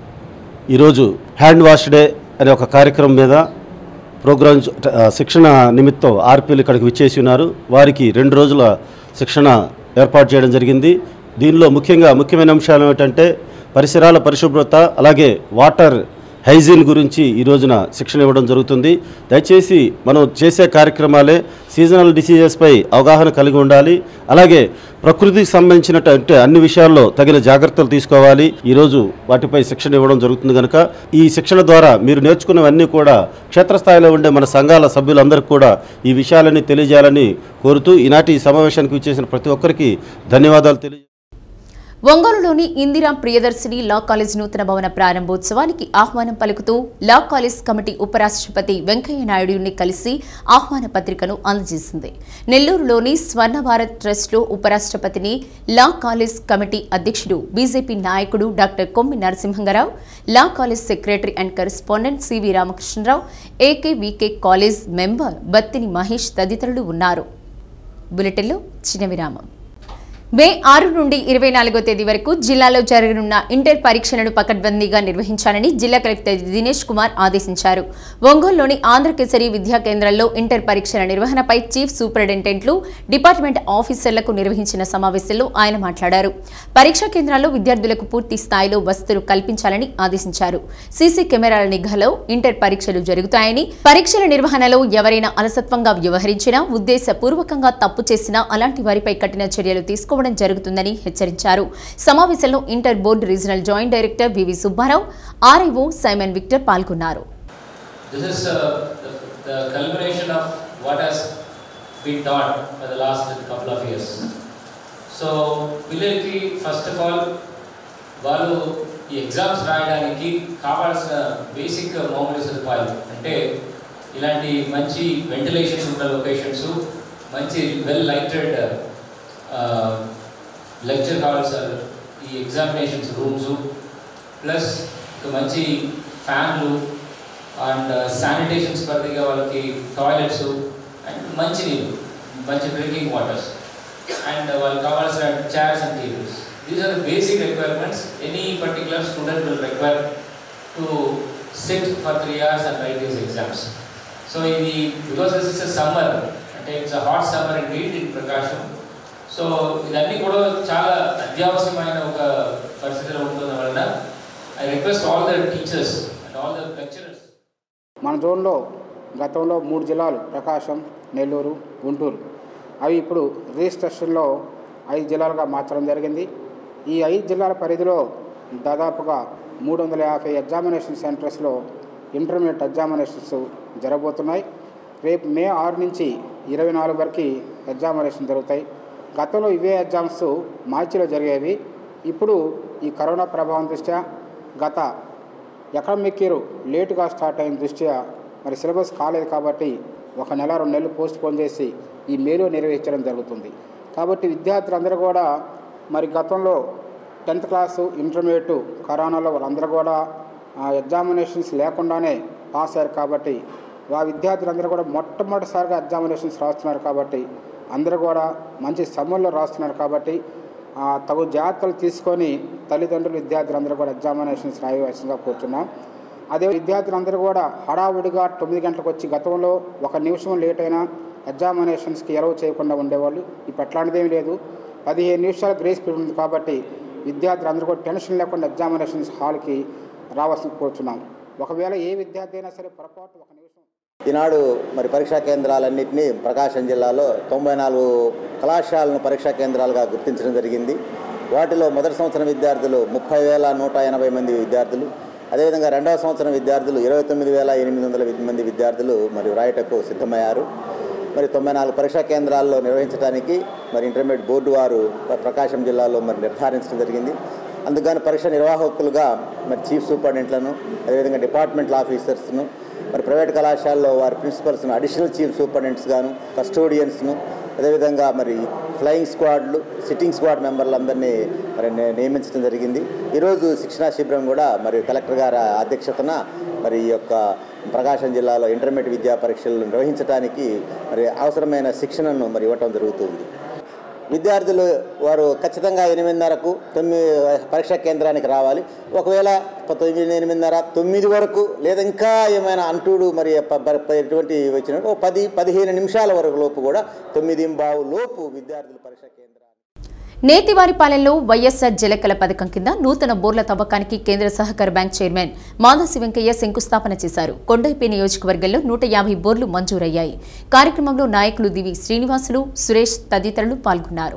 ఈరోజు హ్యాండ్ వాష్ డే అనే ఒక కార్యక్రమం మీద ప్రోగ్రాం జ- ఆ, శిక్షణ నిమిత్తం ఆర్పీలు ఇక్కడికి విచ్చేసి ఉన్నారు వారికి రెండు రోజుల శిక్షణ ఏర్పాటు చేయడం జరిగింది దీనిలో ముఖ్యంగా ముఖ్యమైన అంశాలు ఏమిటంటే పరిసరాల పరిశుభ్రత అలాగే వాటర్ హైజీన్ గురించి ఈ రోజున శిక్షణ ఇవ్వడం జరుగుతుంది దయచేసి మనం చేసే కార్యక్రమాలే సీజనల్ డిసీజెస్పై అవగాహన కలిగి ఉండాలి అలాగే ప్రకృతికి సంబంధించినటువంటి అన్ని విషయాల్లో తగిన జాగ్రత్తలు తీసుకోవాలి ఈరోజు వాటిపై శిక్షణ ఇవ్వడం జరుగుతుంది కనుక ఈ శిక్షణ ద్వారా మీరు నేర్చుకున్నవన్నీ కూడా క్షేత్రస్థాయిలో ఉండే మన సంఘాల సభ్యులందరికీ కూడా ఈ విషయాలన్నీ తెలియజేయాలని కోరుతూ ఈనాటి ఈ సమావేశానికి విచ్చేసిన ప్రతి ఒక్కరికి ధన్యవాదాలు తెలియ ఒంగోలులోని ఇందిరా ప్రియదర్శిని లా కాలేజ్ నూతన భవన ప్రారంభోత్సవానికి ఆహ్వానం పలుకుతూ లా కాలేజ్ కమిటీ ఉపరాష్ట్రపతి వెంకయ్య నాయుడుని కలిసి ఆహ్వాన పత్రికను అందజేసింది నెల్లూరులోని స్వర్ణ భారత్ ట్రస్ట్లో ఉపరాష్ట్రపతిని లా కాలేజ్ కమిటీ అధ్యక్షుడు బీజేపీ నాయకుడు డాక్టర్ కొమ్మి నరసింహంగరావు law college secretary and correspondent CV Ramakrishnarao AKVK college member Battini Mahesh తదితరులు ఉన్నారు బులెటిన్లో చిన్న విరామం మే ఆరు నుండి ఇరవై నాలుగో తేదీ వరకు జిల్లాలో జరగనున్న ఇంటర్ పరీక్షలను పకడ్బందీగా నిర్వహించాలని జిల్లా కలెక్టర్ దినేష్ కుమార్ ఆదేశించారు ఒంగోలులోని ఆంధ్రకేసరి విద్యా కేంద్రంలో ఇంటర్ పరీక్షల నిర్వహణపై చీఫ్ సూపరింటెండెంట్లు డిపార్ట్మెంట్ ఆఫీసర్లకు నిర్వహించిన సమావేశంలో ఆయన మాట్లాడారు పరీక్షా కేంద్రాల్లో విద్యార్థులకు పూర్తి స్థాయిలో వసతులు కల్పించాలని ఆదేశించారు సీసీ కెమెరాల నిఘాలో ఇంటర్ పరీక్షలు జరుగుతాయని పరీక్షల నిర్వహణలో ఎవరైనా అలసత్వంగా వ్యవహరించినా ఉద్దేశపూర్వకంగా తప్పు చేసినా అలాంటి వారిపై కఠిన చర్యలు తీసుకోవడం జరుగుతుందని హెచ్చరించారు సమావేశంలో inter board regional joint director VV Subbarao RIO Simon Victor పాల్గొన్నారు This is uh, the, the culmination of what has been taught for the last couple of years. So పిల్లలకి ఫస్ట్ ఆఫ్ ఆల్ వాళ్ళు ఈ ఎగ్జామ్స్ రాయడానికి కావాల్సిన basic మౌలిక సదుపాయాలు అంటే ఇలాంటి మంచి వెంటిలేషన్ ఉన్న లొకేషన్స్ మంచి వెల్ లైటెడ్ లెక్చర్ హాల్స్ ఈ ఎగ్జామినేషన్స్ రూమ్స్ ప్లస్ మంచి ఫ్యాన్లు అండ్ శానిటేషన్స్ పరిధిగా వాళ్ళకి టాయిలెట్స్ అండ్ మంచి నీళ్ళు మంచి డ్రింకింగ్ వాటర్స్ అండ్ వాళ్ళకి కావాల్సిన chairs and tables these are the basic requirements any particular student will require to sit for three hours and write these exams so ఇది because this is summer అంటే it's hot summer and heat in Prakasam so ఇదన్నీ కూడా చాలా అత్యవసరమైన ఒక పరిస్థితిలో ఉంటున్న వలన I request all the teachers and all the lecturers మన జోన్లో గతంలో మూడు జిల్లాలు ప్రకాశం నెల్లూరు గుంటూరు అవి ఇప్పుడు రిజిస్ట్రేషన్లో ఐదు జిల్లాలుగా మార్చడం జరిగింది ఈ ఐదు జిల్లాల పరిధిలో దాదాపుగా మూడు వందల యాభై ఎగ్జామినేషన్ సెంటర్స్లో ఇంటర్మీడియట్ ఎగ్జామినేషన్స్ జరగబోతున్నాయి రేపు మే ఆరు నుంచి ఇరవై నాలుగు వరకు ఎగ్జామినేషన్ జరుగుతాయి గతంలో ఇవే ఎగ్జామ్స్ మార్చిలో జరిగేవి ఇప్పుడు ఈ కరోనా ప్రభావం దృష్ట్యా గత అకాడమిక్ ఇయర్ లేటుగా స్టార్ట్ అయిన దృష్ట్యా మరి సిలబస్ కాలేదు కాబట్టి ఒక నెల రెండు నెలలు పోస్ట్ పోన్ చేసి ఈ మేలో నిర్వహించడం జరుగుతుంది కాబట్టి విద్యార్థులందరూ కూడా మరి గతంలో టెన్త్ క్లాసు ఇంటర్మీడియట్ కరోనాలో వాళ్ళందరూ కూడా ఎగ్జామినేషన్స్ లేకుండానే పాస్ అయ్యారు కాబట్టి వా విద్యార్థులందరూ కూడా మొట్టమొదటిసారిగా ఎగ్జామినేషన్స్ రాస్తున్నారు కాబట్టి అందరూ కూడా మంచి సమయంలో రాస్తున్నారు కాబట్టి ఆ, తగు జాగ్రత్తలు తీసుకొని తల్లిదండ్రులు విద్యార్థులందరూ కూడా ఎగ్జామినేషన్స్ రాయవలసిందిగా కోరుతున్నాం అదే విద్యార్థులందరూ కూడా హడావుడిగా తొమ్మిది గంటలకు వచ్చి గతంలో ఒక నిమిషం లేట్ అయినా ఎగ్జామినేషన్స్కి ఎలవ్ చేయకుండా ఉండేవాళ్ళు ఇప్పుడు అట్లాంటిది ఏమీ లేదు పదిహేను నిమిషాలు గ్రేస్ పీరియడ్ ఉంది కాబట్టి విద్యార్థులందరూ కూడా టెన్షన్ లేకుండా ఎగ్జామినేషన్స్ హాల్కి రావాల్సింది కోరుతున్నాం ఒకవేళ ఏ విద్యార్థి అయినా సరే పొరపాటు ఒక నిమిషం ఈనాడు మరి పరీక్షా కేంద్రాలన్నింటినీ ప్రకాశం జిల్లాలో తొంభై నాలుగు కళాశాలను పరీక్షా కేంద్రాలుగా గుర్తించడం జరిగింది వాటిలో మొదటి సంవత్సరం విద్యార్థులు ముప్పై వేల నూట ఎనభై మంది విద్యార్థులు అదేవిధంగా రెండవ సంవత్సరం విద్యార్థులు ఇరవై తొమ్మిది వేల ఎనిమిది వందల మంది విద్యార్థులు మరి వ్రాయటకు సిద్ధమయ్యారు మరి తొంభై నాలుగు పరీక్షా కేంద్రాల్లో నిర్వహించడానికి మరి ఇంటర్మీడియట్ బోర్డు వారు ప్రకాశం జిల్లాలో మరి నిర్ధారించడం జరిగింది అందుకని పరీక్ష నిర్వాహకులుగా మరి చీఫ్ సూపరింటెండెంట్లను అదేవిధంగా డిపార్ట్మెంటల్ ఆఫీసర్స్ను మరి ప్రైవేట్ కళాశాలలో వారి ప్రిన్సిపల్స్ను అడిషనల్ చీఫ్ సూపరింటెండెంట్స్ గాను కస్టోడియన్స్ను అదేవిధంగా మరి ఫ్లయింగ్ స్క్వాడ్లు సిట్టింగ్ స్క్వాడ్ మెంబర్లందరినీ మరి నే- నియమించడం జరిగింది ఈరోజు శిక్షణా శిబిరం కూడా మరి కలెక్టర్ గారి అధ్యక్షతన మరి ఈ యొక్క ప్రకాశం జిల్లాలో ఇంటర్మీడియట్ విద్యా పరీక్షలు నిర్వహించడానికి మరి అవసరమైన శిక్షణను మరి ఇవ్వటం జరుగుతుంది విద్యార్థులు వారు ఖచ్చితంగా ఎనిమిదిన్నరకు తొమ్మిది పరీక్షా కేంద్రానికి రావాలి ఒకవేళ తొమ్మిది ఎనిమిదిన్నర తొమ్మిది వరకు లేదా ఇంకా ఏమైనా అంటుడు మరి ప- ప- ప- ఎటువంటి వచ్చిన ఓ పది పదిహేను నిమిషాల వరకు లోపు కూడా తొమ్మిది బావు లోపు విద్యార్థులు పరీక్షా కేంద్రం నేతివారిపాలెంలో వైఎస్ఆర్ జలకల పథకం కింద నూతన బోర్ల తవ్వకానికి కేంద్ర సహకార బ్యాంక్ చైర్మన్ మాదాసి వెంకయ్య శంకుస్థాపన చేశారు కొండైపి నియోజకవర్గంలో నూట యాభై బోర్లు మంజూరయ్యాయి కార్యక్రమంలో నాయకులు దివి శ్రీనివాసులు సురేష్ తదితరులు పాల్గొన్నారు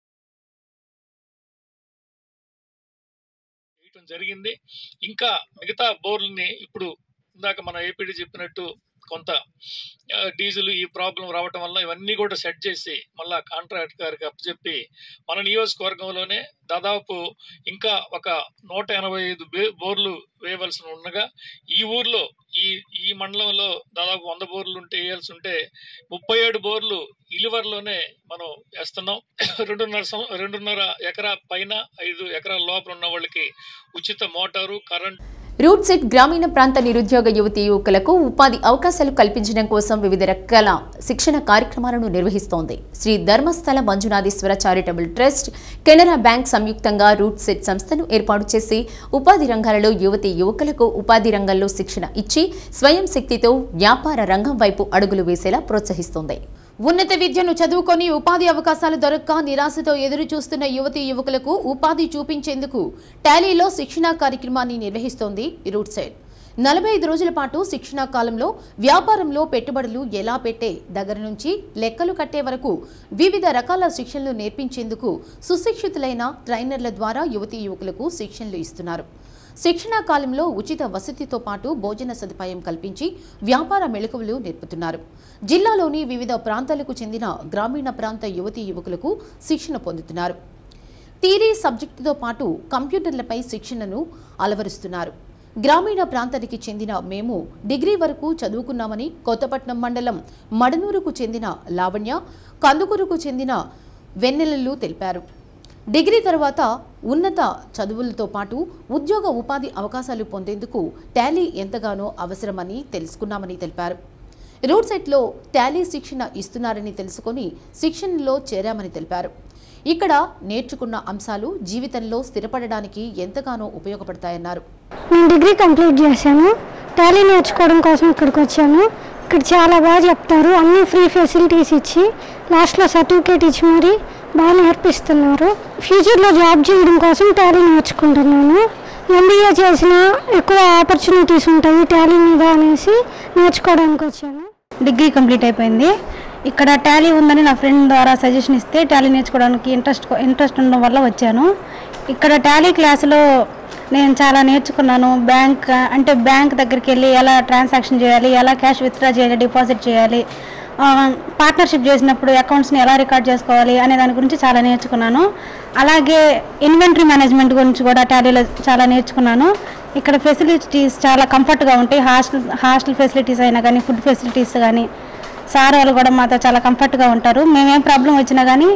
చేయటం జరిగింది ఇంకా మిగతా బోర్లని ఇప్పుడు ఇందాక మన ఏపీడీ చెప్పినట్టు కొంత ఆ, డీజిల్ ఈ ప్రాబ్లం రావటం వల్ల ఇవన్నీ కూడా సెట్ చేసి మళ్ళా కాంట్రాక్ట్ గారికి అప్పచెప్పి మన నియోజకవర్గంలోనే దాదాపు ఇంకా ఒక నూట ఎనభై ఐదు బే- బోర్లు వేయవలసి ఉండగా ఈ ఊర్లో ఈ ఈ మండలంలో దాదాపు వంద బోర్లు ఉంటే వేయాల్సి ఉంటే ముప్పై ఏడు బోర్లు ఇలివర్లోనే మనం వేస్తున్నాం రెండున్నర సం- రెండున్నర ఎకరా పైన ఐదు ఎకరాల లోపల ఉన్న వాళ్ళకి ఉచిత మోటారు కరెంట్ రూట్ సెట్ గ్రామీణ ప్రాంత నిరుద్యోగ యువతి యువకులకు ఉపాధి అవకాశాలు కల్పించడం కోసం వివిధ రకాల శిక్షణ కార్యక్రమాలను నిర్వహిస్తోంది Shri Dharmasthala Manjunatheshwara charitable trust Canara bank సంయుక్తంగా రూట్ సెట్ సంస్థను ఏర్పాటు చేసి ఉపాధి రంగాలలో యువతి యువకులకు ఉపాధి రంగంలో శిక్షణ ఇచ్చి స్వయం శక్తితో వ్యాపార రంగం వైపు అడుగులు వేసేలా ప్రోత్సహిస్తోంది ఉన్నత విద్యను చదువుకొని ఉపాధి అవకాశాలు దొరక్క నిరాశతో ఎదురు చూస్తున్న యువతి యువకులకు ఉపాధి చూపించేందుకు టాలీలో శిక్షణా కార్యక్రమాన్ని నిర్వహిస్తోంది రూట్ సైడ్ నలభై ఐదు రోజుల పాటు శిక్షణా కాలంలో వ్యాపారంలో పెట్టుబడులు ఎలా పెట్టే దగ్గర నుంచి లెక్కలు కట్టే వరకు వివిధ రకాల శిక్షణలు నేర్పించేందుకు సుశిక్షితులైన ట్రైనర్ల ద్వారా యువతీ యువకులకు శిక్షణలు ఇస్తున్నారు శిక్షణా కాలంలో ఉచిత వసతితో పాటు భోజన సదుపాయం కల్పించి వ్యాపార మెళకువలు నేర్పుతున్నారు జిల్లాలోని వివిధ ప్రాంతాలకు చెందిన గ్రామీణ ప్రాంత యువతీ యువకులకు శిక్షణ పొందుతున్నారు థీరీ సబ్జెక్టుతో పాటు కంప్యూటర్లపై శిక్షణను అలవరుస్తున్నారు గ్రామీణ ప్రాంతానికి చెందిన మేము డిగ్రీ వరకు చదువుకున్నామని కొత్తపట్నం మండలం మడనూరుకు చెందిన లావణ్య కందుకూరుకు చెందిన వెన్నెలలు తెలిపారు డిగ్రీ తర్వాత ఉన్నత చదువులతో పాటు ఉద్యోగ ఉపాధి అవకాశాలు పొందేందుకు టాలీ ఎంతగానో అవసరమని తెలుసుకున్నామని తెలిపారు రూట్ సెట్లో టాలీ శిక్షణ ఇస్తున్నారని తెలుసుకొని శిక్షణలో చేరామని తెలిపారు ఇక్కడ నేర్చుకున్న అంశాలు జీవితంలో స్థిరపడడానికి ఎంతగానో ఉపయోగపడతాయన్నారు నేను డిగ్రీ కంప్లీట్ చేశాను టాలీ నేర్చుకోవడం కోసం ఇక్కడికి వచ్చాను ఇక్కడ చాలా బాగా చెప్తారు అన్ని ఫ్రీ ఫెసిలిటీస్ ఇచ్చి లాస్ట్లో సర్టిఫికేట్ ఇచ్చి మరి బాగా నేర్పిస్తున్నారు ఫ్యూచర్లో జాబ్ చేయడం కోసం టాలీ నేర్చుకుంటున్నాను ఎంబీఏ చేసిన ఎక్కువ ఆపర్చునిటీస్ ఉంటాయి టాలీ మీద అనేసి నేర్చుకోవడానికి వచ్చాను డిగ్రీ కంప్లీట్ అయిపోయింది ఇక్కడ టాలీ ఉందని నా ఫ్రెండ్ ద్వారా సజెషన్ ఇస్తే టాలీ నేర్చుకోవడానికి ఇంట్రెస్ట్ ఇంట్రెస్ట్ ఉండడం వల్ల వచ్చాను ఇక్కడ టాలీ క్లాసులో నేను చాలా నేర్చుకున్నాను బ్యాంక్ అంటే బ్యాంక్ దగ్గరికి వెళ్ళి ఎలా ట్రాన్సాక్షన్ చేయాలి ఎలా క్యాష్ విత్డ్రా చేయాలి డిపాజిట్ చేయాలి పార్ట్నర్షిప్ చేసినప్పుడు అకౌంట్స్ని ఎలా రికార్డ్ చేసుకోవాలి అనే దాని గురించి చాలా నేర్చుకున్నాను అలాగే ఇన్వెంటరీ మేనేజ్మెంట్ గురించి కూడా టాలీలో చాలా నేర్చుకున్నాను ఇక్కడ ఫెసిలిటీస్ చాలా కంఫర్ట్గా ఉంటాయి హాస్టల్ హాస్టల్ ఫెసిలిటీస్ అయినా కానీ ఫుడ్ ఫెసిలిటీస్ కానీ సార్ వాళ్ళు కూడా మాతో చాలా కంఫర్ట్గా ఉంటారు మేమేం ప్రాబ్లం వచ్చినా కానీ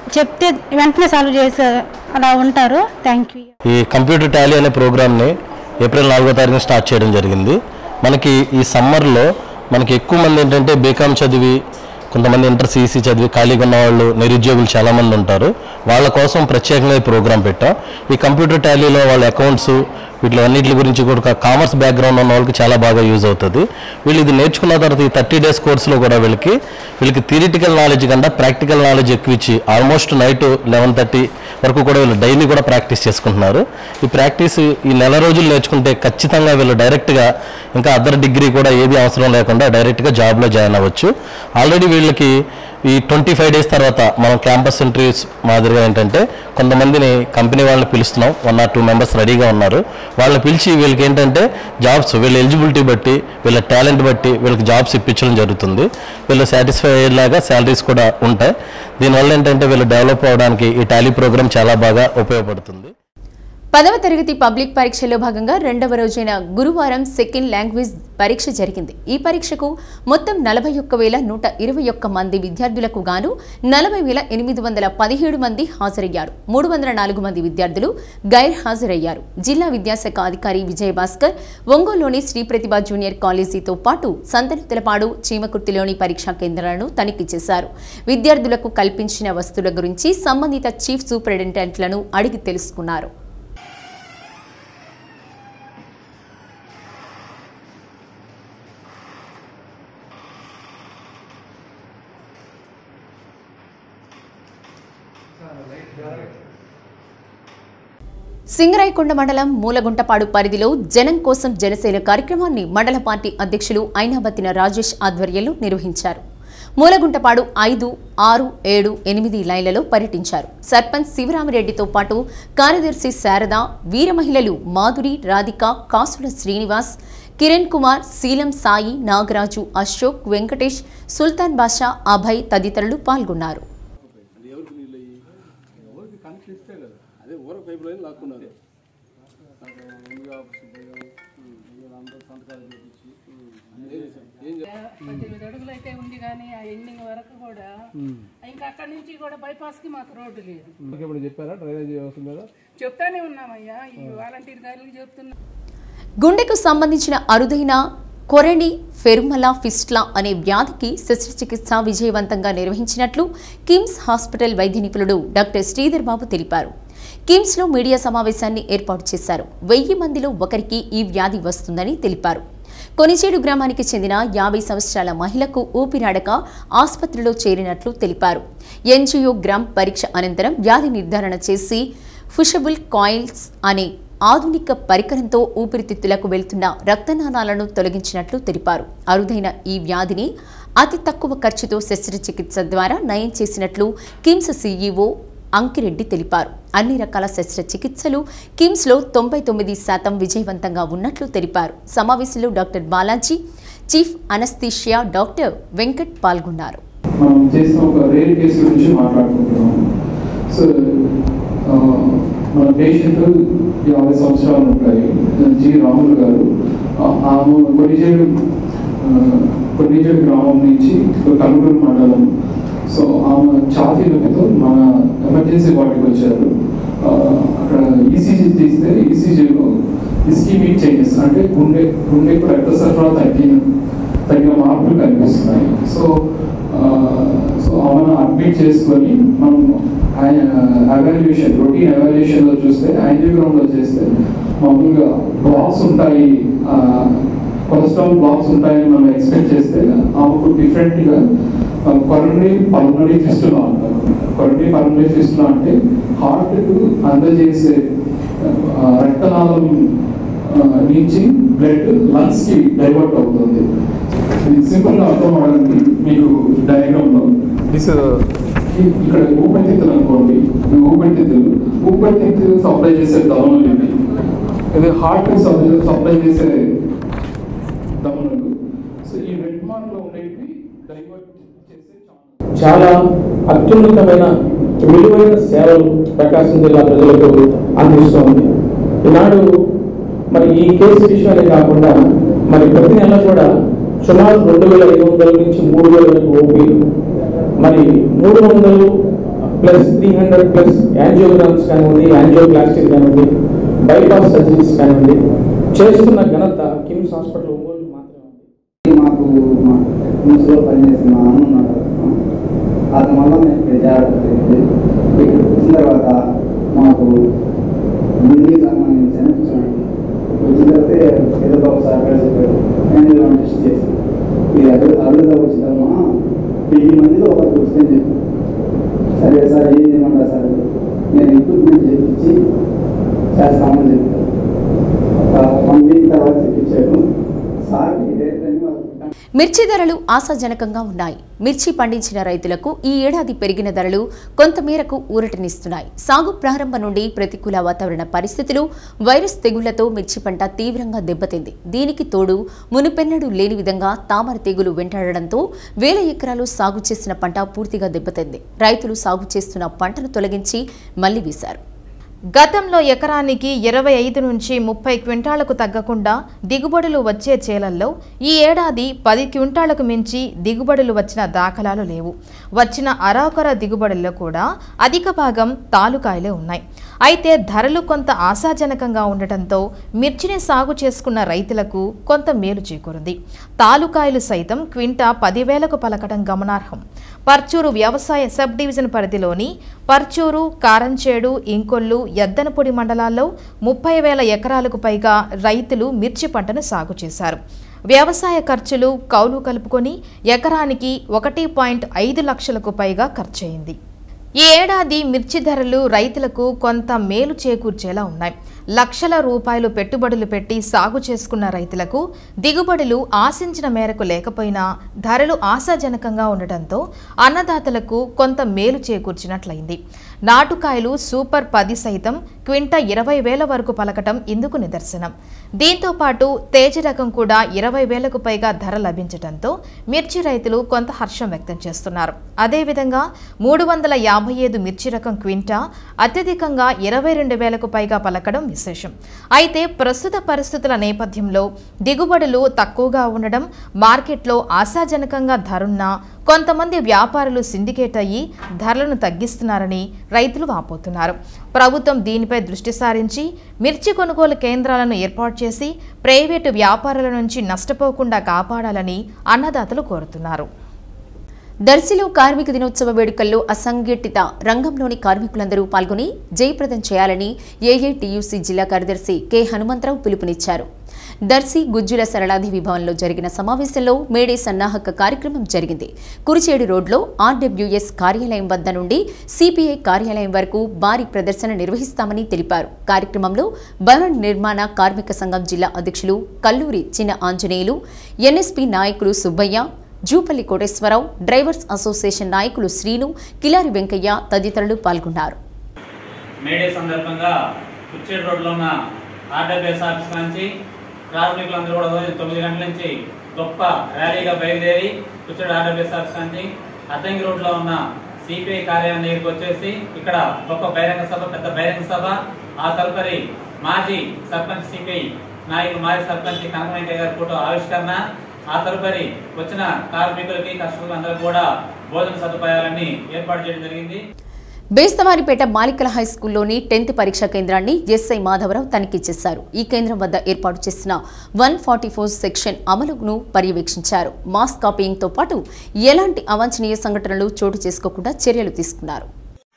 చెప్తే వెంటనే సాల్వ్ చేసే అలా ఉంటారు థ్యాంక్ యూ ఈ కంప్యూటర్ టాలీ అనే ప్రోగ్రామ్ని ఏప్రిల్ నాలుగో తారీఖున స్టార్ట్ చేయడం జరిగింది మనకి ఈ సమ్మర్లో మనకి ఎక్కువ మంది ఏంటంటే బీకామ్ చదివి కొంతమంది ఇంటర్ సిఈసి చదివి ఖాళీగా ఉన్న వాళ్ళు నిరుద్యోగులు చాలామంది ఉంటారు వాళ్ళ కోసం ప్రత్యేకంగా ఈ ప్రోగ్రాం పెట్టాం ఈ కంప్యూటర్ టాలీలో వాళ్ళ అకౌంట్స్ వీటి అన్నిటి గురించి కూడా కామర్స్ బ్యాక్గ్రౌండ్ ఉన్న వాళ్ళకి చాలా బాగా యూజ్ అవుతుంది వీళ్ళు ఇది నేర్చుకున్న తర్వాత ఈ థర్టీ డేస్ కోర్సులో కూడా వీళ్ళకి వీళ్ళకి థియరిటికల్ నాలెడ్జ్ కన్నా ప్రాక్టికల్ నాలెడ్జ్ ఎక్కువ ఇచ్చి ఆల్మోస్ట్ నైట్ లెవెన్ థర్టీ వరకు కూడా వీళ్ళు డైలీ కూడా ప్రాక్టీస్ చేసుకుంటున్నారు ఈ ప్రాక్టీస్ ఈ నెల రోజులు నేర్చుకుంటే ఖచ్చితంగా వీళ్ళు డైరెక్ట్గా ఇంకా అదర్ డిగ్రీ కూడా ఏది అవసరం లేకుండా డైరెక్ట్గా జాబ్లో జాయిన్ అవ్వచ్చు ఆల్రెడీ వీళ్ళకి ఈ ట్వంటీ ఫైవ్ డేస్ తర్వాత మనం క్యాంపస్ ఇంటర్వ్యూస్ మాదిరిగా ఏంటంటే కొంతమందిని కంపెనీ వాళ్ళని పిలుస్తున్నాం వన్ ఆర్ టూ మెంబర్స్ రెడీగా ఉన్నారు వాళ్ళని పిలిచి వీళ్ళకి ఏంటంటే జాబ్స్ వీళ్ళ ఎలిజిబిలిటీ బట్టి వీళ్ళ టాలెంట్ బట్టి వీళ్ళకి జాబ్స్ ఇప్పించడం జరుగుతుంది వీళ్ళు సాటిస్ఫై అయ్యేలాగా శాలరీస్ కూడా ఉంటాయి దీనివల్ల ఏంటంటే వీళ్ళు డెవలప్ అవ్వడానికి ఈ టాలీ ప్రోగ్రామ్ చాలా బాగా ఉపయోగపడుతుంది పదవ తరగతి పబ్లిక్ పరీక్షలో భాగంగా రెండవ రోజైన గురువారం సెకండ్ లాంగ్వేజ్ పరీక్ష జరిగింది ఈ పరీక్షకు మొత్తం నలభై ఒక్క వేల నూట ఇరవై ఒక్క మంది విద్యార్థులకు గాను నలభై వేల ఎనిమిది వందల పదిహేడు మంది హాజరయ్యారు మూడు వందల నాలుగు మంది విద్యార్థులు గైర్ హాజరయ్యారు జిల్లా విద్యాశాఖ అధికారి విజయభాస్కర్ ఒంగోలులోని శ్రీ ప్రతిభ జూనియర్ కాలేజీతో పాటు సంతనూతలపాడు చీమకుర్తిలోని పరీక్షా కేంద్రాలను తనిఖీ చేశారు విద్యార్థులకు కల్పించిన వస్తువుల గురించి సంబంధిత చీఫ్ సూపరింటెండెంట్లను అడిగి తెలుసుకున్నారు సింగరాయకొండ మండలం మూలగుంటపాడు పరిధిలో జనం కోసం జనసేన కార్యక్రమాన్ని మండల పార్టీ అధ్యక్షులు ఐనాబత్తిన రాజేష్ ఆధ్వర్యంలో నిర్వహించారు మూలగుంటపాడు ఐదు ఆరు ఏడు ఎనిమిది లైన్లలో పర్యటించారు సర్పంచ్ శివరామిరెడ్డితో పాటు కార్యదర్శి శారద వీర మహిళలు మాధురి రాధిక కాసుల శ్రీనివాస్ కిరణ్ కుమార్ శీలం సాయి నాగరాజు అశోక్ వెంకటేష్ సుల్తాన్ బాషా అభయ్ తదితరులు పాల్గొన్నారు ఎవరికి కనెక్షన్ ఇస్తే కదా అదే ఊర పైప్ లైన్ లాక్కున్నారు అందరూ సంతకాలు చేపించి ఏం చేస్తారు? పద్దెనిమిది అడుగులు అయితే ఉంది కానీ ఆ ఎండింగ్ వరకు కూడా ఉమ్. ఇంకా అక్కడి నుంచి కూడా bypass కి మాకు రోడ్డు లేదు మీకు ఎప్పుడు చెప్పారా డ్రైనేజ్ వ్యవస్థ మీద చెప్తానే ఉన్నామయ్యా ఈ వాలంటీర్ గారికి చెప్తున్నా గుండెకు సంబంధించిన అరుదైన కొరణి ఫెరుమలా ఫిస్ట్లా అనే వ్యాధికి శస్త్రచికిత్స విజయవంతంగా నిర్వహించినట్లు కిమ్స్ హాస్పిటల్ వైద్య నిపుణుడు డాక్టర్ శ్రీధర్ బాబు తెలిపారు కిమ్స్లో మీడియా సమావేశాన్ని ఏర్పాటు చేశారు వెయ్యి మందిలో ఒకరికి ఈ వ్యాధి వస్తుందని తెలిపారు కొనిచేడు గ్రామానికి చెందిన యాభై సంవత్సరాల మహిళకు ఊపిరాడక ఆసుపత్రిలో చేరినట్లు తెలిపారు ఎన్జియోగ్రామ్ పరీక్ష అనంతరం వ్యాధి నిర్ధారణ చేసి ఫుషబుల్ కాయిల్స్ అనే ఆధునిక పరికరంతో ఊపిరితిత్తులకు వెళ్తున్న రక్తనాళాలను తొలగించినట్లు తెలిపారు అరుదైన ఈ వ్యాధిని అతి తక్కువ ఖర్చుతో శస్త్రచికిత్స ద్వారా నయం చేసినట్లు కిమ్స్ సీఈఓ అంకిరెడ్డి తెలిపారు అన్ని రకాల శస్త్రచికిత్సలు కిమ్స్లో తొంభై తొమ్మిది శాతం విజయవంతంగా ఉన్నట్లు తెలిపారు సమావేశంలో doctor Balaji chief anesthesia doctor Venkat పాల్గొన్నారు మనం చేసిన ఒక రేర్ కేసు గురించి మాట్లాడుకుంటున్నాం సో ఆ, మన పేషెంట్ యాభై సంవత్సరాలు ఉంటాయి జి రాములు గారు ఆ, ఆమె కొనిజేడు ఆ, కొనిజేడు గ్రామం నుంచి కలుగురు మండలం సో ఆమె ఛాతీ నొప్పితో మన ఎమర్జెన్సీ వార్డుకి వచ్చారు ఆ, అక్కడ ఈసీజీ తీస్తే ఈసీజీలో ఇస్కీమిక్ చేంజెస్ అంటే గుండె గుండెకు రక్త సరఫరా తగ్గిన తగిన మార్పులు కనిపిస్తున్నాయి సో ఆ, సో ఆమెను అడ్మిట్ చేసుకొని మనం అవాల్యుయేషన్ రొటీన్ అవాల్యుయేషన్లో చూస్తే యాంజియోగ్రామ్లో చేస్తే మామూలుగా బ్లాక్స్ ఉంటాయి కొలెస్ట్రాల్ బ్లాక్స్ ఉంటాయని మనం ఎక్స్పెక్ట్ చేస్తే ఆమెకు డిఫరెంట్గా కొరనరీ పల్మనరీ ఫిస్టులా అంటారు కొరనరీ పల్మనరీ ఫిస్టులా అంటే హార్ట్కు అందజేసే ఆ, రక్తనాళం ఆ, నుంచి బ్లడ్ లంగ్స్ కి డైవర్ట్ అవుతుంది ఇది సింపుల్ గా అర్థం అవడానికి మీకు డయాగ్రామ్ లో దిస్ ఇక్కడ ఊపిరితిత్తులు అనుకోండి ఈ ఊపిరితిత్తులు ఊపిరితిత్తులు సప్లై చేసే దమనులు ఇవి ఇది హార్ట్ కి సప్లై చేసే దమనులు సో ఈ రెడ్ మార్క్ లో ఉండేవి డైవర్ట్ చాలా అత్యున్నతమైన విలువైన సేవలు ప్రకాశం జిల్లా ప్రజలకు అందిస్తోంది ఈనాడు మరి ఈ కేసు విషయాలే కాకుండా మరి ప్రతి నెల కూడా సుమారు రెండు వేల ఐదు వందల నుంచి మూడు వేల వరకు ఓపీ మరి మూడు వందలు plus three hundred plus angiograms కానివ్వండి యాంజియోప్లాస్టిక్ కానివ్వండి బైపాస్ సర్జరీస్ కానివ్వండి చేస్తున్న ఘనత కిమ్స్ హాస్పిటల్ ఒంగోలు మాత్రమే మాకు మా మున్సిలో పనిచేసిన మా అన్న ఉన్నాడు అతని వల్ల మేము ఇక్కడ జాగ్రత్త జరిగింది ఇక్కడ వచ్చిన తర్వాత మాకు ఢిల్లీ సంబంధించిన చూడండి వచ్చిన తర్వాత ఏదో బాబు సార్ గారు చెప్పారు నేను టెస్ట్ చేసి ఇది అడుగు అడుగుదా వచ్చిందమ్మా వెయ్యి మందిలో ఒకరికి వచ్చిందని చెప్పి సరే సార్ ఏం చేయమంటారు సార్ నేను ఎక్విప్మెంట్ చేయించి చేస్తామని చెప్పారు ఒక వన్ వీక్ తర్వాత చెప్పించాను సార్కి రేట్లని వాళ్ళు మిర్చి ధరలు ఆశాజనకంగా ఉన్నాయి మిర్చి పండించిన రైతులకు ఈ ఏడాది పెరిగిన ధరలు కొంతమేరకు ఊరటనిస్తున్నాయి సాగు ప్రారంభం నుండి ప్రతికూల వాతావరణ పరిస్థితులు వైరస్ తెగుళ్లతో మిర్చి పంట తీవ్రంగా దెబ్బతింది దీనికి తోడు మునుపెన్నడూ లేని విధంగా తామర తెగులు వెంటాడడంతో వేల ఎకరాలు సాగు చేసిన పంట పూర్తిగా దెబ్బతింది రైతులు సాగు చేస్తున్న పంటను తొలగించి మళ్లీ వేశారు గతంలో ఎకరానికి ఇరవై ఐదు నుంచి ముప్పై క్వింటాలకు తగ్గకుండా దిగుబడులు వచ్చే చేలల్లో ఈ ఏడాది పది క్వింటాలకు మించి దిగుబడులు వచ్చిన దాఖలాలు లేవు వచ్చిన అరాకొర దిగుబడుల్లో కూడా అధిక భాగం తాలుకాయలే ఉన్నాయి అయితే ధరలు కొంత ఆశాజనకంగా ఉండటంతో మిర్చిని సాగు చేసుకున్న రైతులకు కొంత మేలు చేకూరింది తాలుకాయలు సైతం క్వింటా పదివేలకు పలకడం గమనార్హం పర్చూరు వ్యవసాయ సబ్ డివిజన్ పరిధిలోని పర్చూరు కారంచేడు ఇంకొల్లు ఎద్దనపొడి మండలాల్లో ముప్పై వేల ఎకరాలకు పైగా రైతులు మిర్చి పంటను సాగు చేశారు వ్యవసాయ ఖర్చులు కౌలు కలుపుకొని ఎకరానికి ఒకటి పాయింట్ ఐదు లక్షలకు పైగా ఖర్చయింది ఈ ఏడాది మిర్చి ధరలు రైతులకు కొంత మేలు చేకూర్చేలా ఉన్నాయి లక్షల రూపాయలు పెట్టుబడులు పెట్టి సాగు చేసుకున్న రైతులకు దిగుబడులు ఆశించిన మేరకు లేకపోయినా ధరలు ఆశాజనకంగా ఉండటంతో అన్నదాతలకు కొంత మేలు చేకూర్చినట్లయింది నాటుకాయలు సూపర్ పది సైతం క్వింట ఇరవై వేల వరకు పలకటం ఇందుకు నిదర్శనం దీంతో పాటు తేజ రకం కూడా ఇరవై వేలకు పైగా ధర లభించడంతో మిర్చి రైతులు కొంత హర్షం వ్యక్తం చేస్తున్నారు అదేవిధంగా మూడు వందల యాభై ఐదు మిర్చి రకం క్వింటా అత్యధికంగా ఇరవై రెండు వేలకు పైగా పలకడం విశేషం అయితే ప్రస్తుత పరిస్థితుల నేపథ్యంలో దిగుబడులు తక్కువగా ఉండడం మార్కెట్లో ఆశాజనకంగా ధరున్నా కొంతమంది వ్యాపారులు సిండికేట్ అయ్యి ధరలను తగ్గిస్తున్నారని రైతులు వాపోతున్నారు ప్రభుత్వం దీనిపై దృష్టి సారించి మిర్చి కొనుగోలు కేంద్రాలను ఏర్పాటు చేసి ప్రైవేటు వ్యాపారుల నుంచి నష్టపోకుండా కాపాడాలని అన్నదాతలు కోరుతున్నారు దర్శిలో కార్మిక దినోత్సవ వేడుకల్లో అసంఘటిత రంగంలోని కార్మికులందరూ పాల్గొని జయప్రదం చేయాలని ఏఐటియుసి జిల్లా కార్యదర్శి కె హనుమంతరావు పిలుపునిచ్చారు దర్శి గుజ్జుల సరళాదేవి భవన్లో జరిగిన సమావేశంలో మేడే సన్నాహక కార్యక్రమం జరిగింది కురిచేడు రోడ్లో ఆర్డబ్ల్యూఎస్ కార్యాలయం వద్ద నుండి సిపిఐ కార్యాలయం వరకు భారీ ప్రదర్శన నిర్వహిస్తామని తెలిపారు కార్యక్రమంలో భవన నిర్మాణ కార్మిక సంఘం జిల్లా అధ్యక్షులు కల్లూరి చిన్న ఆంజనేయులు ఎన్ఎస్పి నాయకులు సుబ్బయ్య జూపల్లి కోటేశ్వరరావు డ్రైవర్స్ అసోసియేషన్ నాయకులు శ్రీను కిలారి వెంకయ్య తదితరులు పాల్గొన్నారు మేడే సందర్భంగా కుర్చేడు రోడ్లో ఉన్న ఆర్డబ్ల్యూఎస్ ఆఫీస్ నుంచి కార్మికులందరూ కూడా ఉదయం తొమ్మిది గంటల నుంచి గొప్ప ర్యాలీగా బయలుదేరి కుర్చేడు ఆర్డబ్ల్యూఎస్ ఆఫీస్ నుంచి అద్దంకి రోడ్లో ఉన్న సిపిఐ కార్యాలయం దగ్గరికి వచ్చేసి ఇక్కడ గొప్ప బహిరంగ సభ పెద్ద బహిరంగ సభ ఆ తదుపరి మాజీ సర్పంచ్ సిపిఐ నాయకులు మాజీ సర్పంచ్ కనకమయ్య గారి ఫోటో ఆవిష్కరణ ఆ తదుపరి వచ్చిన కార్మికులకి కష్టపరులందరూ కూడా భోజన సదుపాయాలన్నీ ఏర్పాటు చేయడం జరిగింది బేస్తవారిపేట బాలికల హై స్కూల్లోని టెన్త్ పరీక్షా కేంద్రాన్ని ఎస్ఐ మాధవరావు తనిఖీ చేశారు ఈ కేంద్రం వద్ద ఏర్పాటు చేసిన వన్ ఫార్టీ ఫోర్ సెక్షన్ అమలును పర్యవేక్షించారు మాస్ కాపీయింగ్తో పాటు ఎలాంటి అవాంఛనీయ సంఘటనలు చోటు చేసుకోకుండా చర్యలు తీసుకున్నారు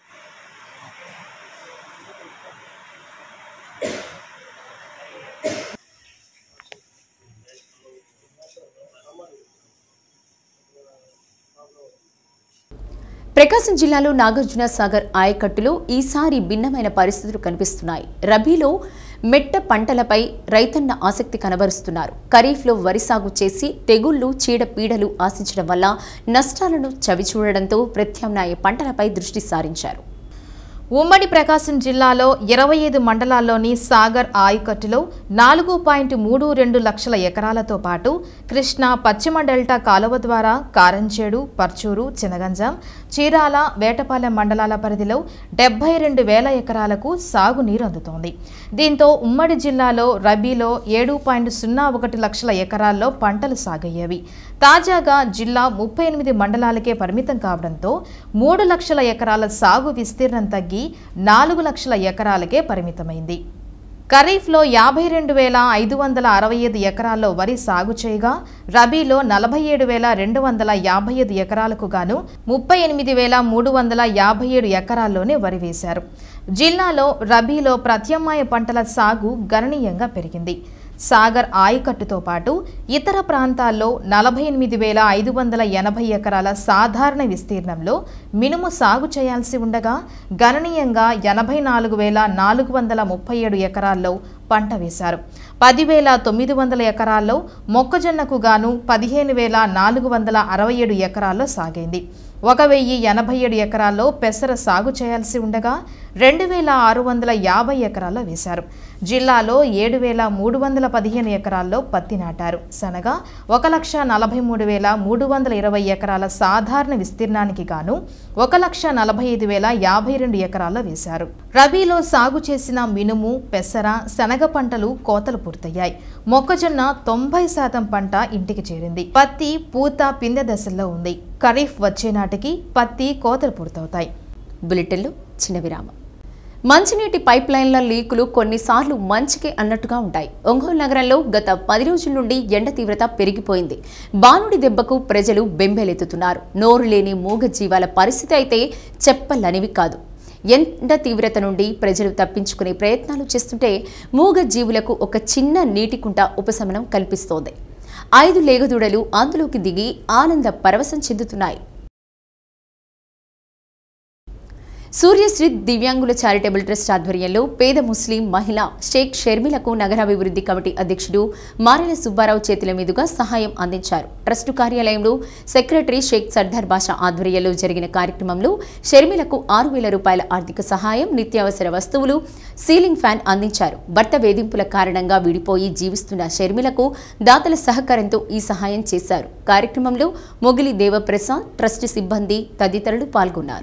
ప్రకాశం జిల్లాలో నాగార్జున సాగర్ ఆయకట్టులో ఈసారి భిన్నమైన పరిస్థితులు కనిపిస్తున్నాయి రబీలో మెట్ట పంటలపై రైతన్న ఆసక్తి కనబరుస్తున్నారు ఖరీఫ్లో వరి సాగు చేసి తెగుళ్లు చీడ పీడలు ఆశించడం వల్ల నష్టాలను చవిచూడడంతో ప్రత్యామ్నాయ పంటలపై దృష్టి సారించారు ఉమ్మడి ప్రకాశం జిల్లాలో ఇరవై ఐదు మండలాల్లోని సాగర్ ఆయకట్టులో నాలుగు పాయింట్ మూడు రెండు లక్షల ఎకరాలతో పాటు కృష్ణా పశ్చిమ డెల్టా కాలువ ద్వారా కారంచేడు పర్చూరు చినగంజాం చీరాల వేటపాలెం మండలాల పరిధిలో డెబ్బై రెండు వేల ఎకరాలకు సాగునీరు అందుతోంది దీంతో ఉమ్మడి జిల్లాలో రబీలో ఏడు పాయింట్ సున్నా ఒకటి లక్షల ఎకరాల్లో పంటలు సాగయ్యేవి తాజాగా జిల్లా ముప్పై ఎనిమిది మండలాలకే పరిమితం కావడంతో మూడు లక్షల ఎకరాల సాగు విస్తీర్ణం తగ్గి నాలుగు లక్షల ఎకరాలకే పరిమితమైంది ఖరీఫ్లో యాభై రెండు వేల ఐదు వందల అరవై ఐదు ఎకరాల్లో వరి సాగు చేయగా రబీలో నలభై ఏడు వేల రెండు వందల యాభై ఐదు ఎకరాలకు గాను ముప్పై ఎనిమిది వేల మూడు వందల యాభై ఏడు ఎకరాల్లోనే వరి వేశారు జిల్లాలో రబీలో ప్రత్యామ్నాయ పంటల సాగు గణనీయంగా పెరిగింది సాగర్ ఆయకట్టుతో పాటు ఇతర ప్రాంతాల్లో నలభై ఎనిమిది వేల ఐదు వందల ఎనభై ఎకరాల సాధారణ విస్తీర్ణంలో మినుము సాగు చేయాల్సి ఉండగా గణనీయంగా ఎనభై నాలుగు వేల నాలుగు వందల ముప్పై ఏడు ఎకరాల్లో పంట వేశారు పదివేల తొమ్మిది వందల ఎకరాల్లో మొక్కజొన్నకు గాను పదిహేను వేల నాలుగు వందల అరవై ఏడు ఎకరాల్లో సాగైంది ఒక వెయ్యి ఎనభై ఏడు ఎకరాల్లో పెసర సాగు చేయాల్సి ఉండగా రెండు వేల ఆరు వందల యాభై ఎకరాల్లో వేశారు జిల్లాలో ఏడు వేల మూడు వందల పదిహేను ఎకరాల్లో పత్తి నాటారు సనగా ఒక లక్ష నలభై మూడు వేల మూడు వందల ఇరవై ఎకరాల సాధారణ విస్తీర్ణానికి గాను ఒక లక్ష నలభై ఐదు వేల యాభై రెండు ఎకరాల్లో వేశారు రబీలో సాగు చేసిన మినుము పెసర శనగ పంటలు కోతలు పూర్తయ్యాయి మొక్కజొన్న తొంభై శాతం పంట ఇంటికి చేరింది పత్తి పూత పిందె దశల్లో ఉంది ఖరీఫ్ వచ్చే నాటికి పత్తి కోతలు పూర్తవుతాయి బులెటిన్లో చిన్న విరామం మంచినీటి పైప్ లైన్ల లీకులు కొన్నిసార్లు మంచికే అన్నట్టుగా ఉంటాయి ఒంగోలు నగరంలో గత పది రోజుల నుండి ఎండ తీవ్రత పెరిగిపోయింది బానుడి దెబ్బకు ప్రజలు బెంబేలెత్తుతున్నారు నోరు లేని మూగ జీవాల పరిస్థితి అయితే చెప్పలనివి కాదు ఎండ తీవ్రత నుండి ప్రజలు తప్పించుకునే ప్రయత్నాలు చేస్తుంటే మూగ జీవులకు ఒక చిన్న నీటి కుంట ఉపశమనం కల్పిస్తోంది ఐదు లేగదూడలు అందులోకి దిగి ఆనంద పరవశం చెందుతున్నాయి సూర్యశ్రీ దివ్యాంగుల చారిటబుల్ ట్రస్ట్ ఆధ్వర్యంలో పేద ముస్లిం మహిళ షేక్ షర్మిలకు నగరాభివృద్ధి కమిటీ అధ్యక్షుడు మారెల సుబ్బారావు చేతుల మీదుగా సహాయం అందించారు ట్రస్టు కార్యాలయంలో సెక్రటరీ షేక్ సర్దార్ బాషా ఆధ్వర్యంలో జరిగిన కార్యక్రమంలో షర్మిలకు ఆరు వేల రూపాయల ఆర్థిక సహాయం నిత్యావసర వస్తువులు సీలింగ్ ఫ్యాన్ అందించారు భర్త వేధింపుల కారణంగా విడిపోయి జీవిస్తున్న షర్మిలకు దాతల సహకారంతో ఈ సహాయం చేశారు కార్యక్రమంలో మొగిలి దేవప్రసాద్ ట్రస్ట్ సిబ్బంది తదితరులు పాల్గొన్నారు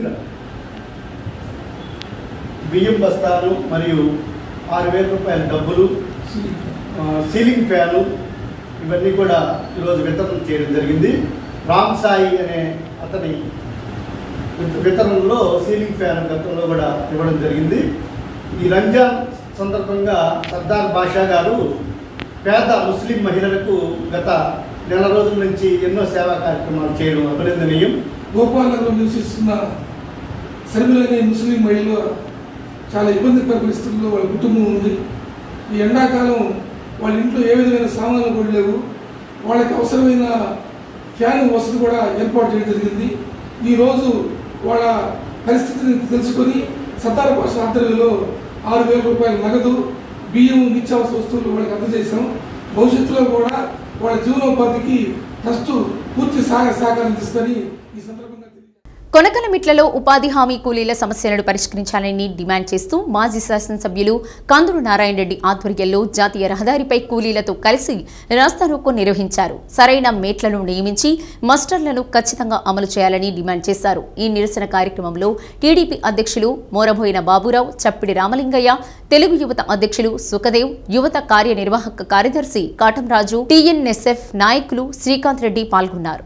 బియ్యం బస్తాలు మరియు ఆరు వేల రూపాయల డబ్బులు ఆ, సీలింగ్ ఫ్యాను ఇవన్నీ కూడా ఈరోజు వితరణ చేయడం జరిగింది రామ్ సాయి అనే అతని విత- వితరణలో సీలింగ్ ఫ్యాన్ గతంలో కూడా ఇవ్వడం జరిగింది ఈ రంజాన్ సందర్భంగా సర్దార్ బాషా గారు పేద ముస్లిం మహిళలకు గత నెల రోజుల నుంచి ఎన్నో సేవా కార్యక్రమాలు చేయడం అభినందనీయం గోపాల్ నగరం నివసిస్తున్న సరిమిలనే ముస్లిం మహిళలు చాలా ఇబ్బందికర పరిస్థితుల్లో వాళ్ళ కుటుంబం ఉంది ఈ ఎండాకాలం వాళ్ళ ఇంట్లో ఏ విధమైన సామాన్లు కూడా లేవు వాళ్ళకి అవసరమైన ఫ్యాన్ వసతి కూడా ఏర్పాటు చేయడం జరిగింది ఈరోజు వాళ్ళ పరిస్థితిని తెలుసుకొని సత్తార భాష ఆధ్వర్యంలో ఆరు వేల రూపాయల నగదు బియ్యం నిత్యావసర వస్తువులు వాళ్ళకి అందజేశాం భవిష్యత్తులో కూడా వాళ్ళ జీవనోపాధికి ట్రస్ట్ పూర్తి సహాయ సహకారం అందిస్తుందని ఈ సందర్భంగా కొనకలమిట్లలో ఉపాధి హామీ కూలీల సమస్యలను పరిష్కరించాలని డిమాండ్ చేస్తూ మాజీ శాసనసభ్యులు కందులు నారాయణ రెడ్డి ఆధ్వర్యంలో జాతీయ రహదారిపై కూలీలతో కలిసి రాస్తారోకో నిర్వహించారు సరైన మేట్లను నియమించి మస్టర్లను ఖచ్చితంగా అమలు చేయాలని డిమాండ్ చేశారు ఈ నిరసన కార్యక్రమంలో టీడీపీ అధ్యక్షులు మోరబోయిన బాబురావు చప్పిడి రామలింగయ్య తెలుగు యువత అధ్యక్షులు సుఖదేవ్ యువత కార్యనిర్వాహక కార్యదర్శి కాటంరాజు టీఎన్ఎస్ఎఫ్ నాయకులు శ్రీకాంత్ రెడ్డి పాల్గొన్నారు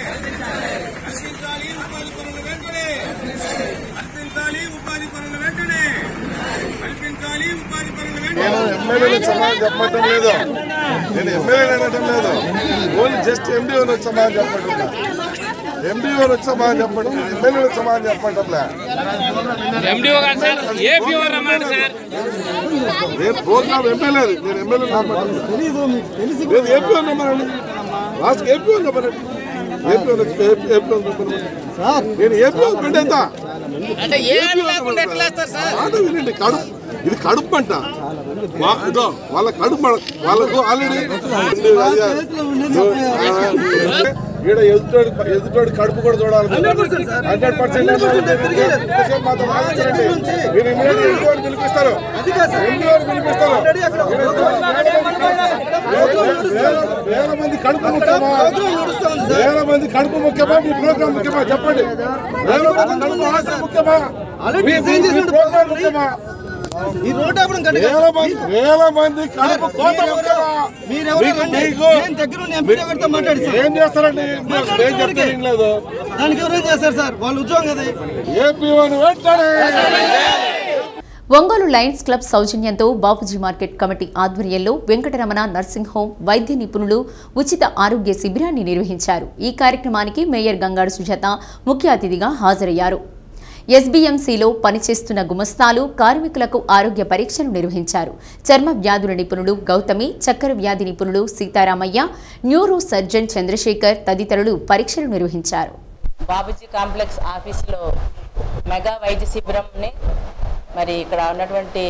నేను ఎమ్మెల్యేలు సమాధానం చెప్పటం లేదు నేను ఎమ్మెల్యేలు అనడం లేదు ఓన్లీ జస్ట్ ఎండిఓని వచ్చి సమాధానం చెప్పడం ఎండిఓని వచ్చి సమాధానం చెప్పడం ఎమ్మెల్యేలు వచ్చి సమాధానం చెప్పటం లే ఎండిఓ కాదు సార్ ఏపీఓ రమ్మండి సార్ నేను ప్రోగ్రామ్ ఎమ్మెల్యే నేను ఎమ్మెల్యే నేను ఏపీ నమ్మనండి లాస్ట్ ఏపీ నమ్మనండి ఏపీ ఏపీ నేను ఏపీ పెట్టేద్దా అంటే ఏమి లేకుండా ఎట్లా వేస్తారు సార్ మాట వినండి కడుపు ఇది కడుపు అంట వా- ఇదో వాళ్ళ కడుపు మన- వాళ్ళకు ఆల్రెడీ ఈడ ఎదుటోడి ఎదుటోడి కడుపు కూడా చూడాలి హండ్రెడ్ పర్సెంట్ మాతో మాట్లాడండి మీరు ఇమీడియట్ ఎండిఓని పిలిపిస్తారు ఎండిఓని పిలిపిస్తారు వేల- వేల మంది కడుపు ముఖ్యమా వేల మంది కడుపు ముఖ్యమా మీ ప్రోగ్రామ్ ముఖ్యమా చెప్పండి వేల మంది కడుపు ఆశ ముఖ్యమా మీ మీ ప్రోగ్రామ్ ముఖ్యమా ఈ రోడ్డు అప్పుడు గట్టిగా వేల మంది వేల మంది కడుపు కోత మీరెవరో- మీరెవరో మీకు- రండి. మీకు- నేను దగ్గర ఉన్న ఎంపీ గారితో మాట్లాడి సార్. ఏం చేస్తారండి మీరు మాట్లాడండి ఏం చెప్తే ఎవరికి? వినలేదు దానికి ఎవరేం చేస్తారు సార్ వాళ్ళ ఉద్యోగం కదా ఏపీ వన్ వెంటనే ఒంగోలు లయన్స్ క్లబ్ సౌజన్యంతో బాపూజీ మార్కెట్ కమిటీ ఆధ్వర్యంలో వెంకటరమణ నర్సింగ్ హోం వైద్య నిపుణులు ఉచిత ఆరోగ్య శిబిరాన్ని నిర్వహించారు ఈ కార్యక్రమానికి మేయర్ గంగాడు సుజాత ముఖ్య అతిథిగా హాజరయ్యారు ఎస్బీఎంసీలో పనిచేస్తున్న గుమస్తాలు కార్మికులకు ఆరోగ్య పరీక్షలు నిర్వహించారు చర్మ వ్యాధుల నిపుణులు గౌతమి చక్కెర వ్యాధి నిపుణులు సీతారామయ్య న్యూరో సర్జన్ చంద్రశేఖర్ తదితరులు పరీక్షలు నిర్వహించారు బాబుజీ కాంప్లెక్స్ ఆఫీసులో మెగా వైద్య శిబిరంని మరి ఇక్కడ ఉన్నటువంటి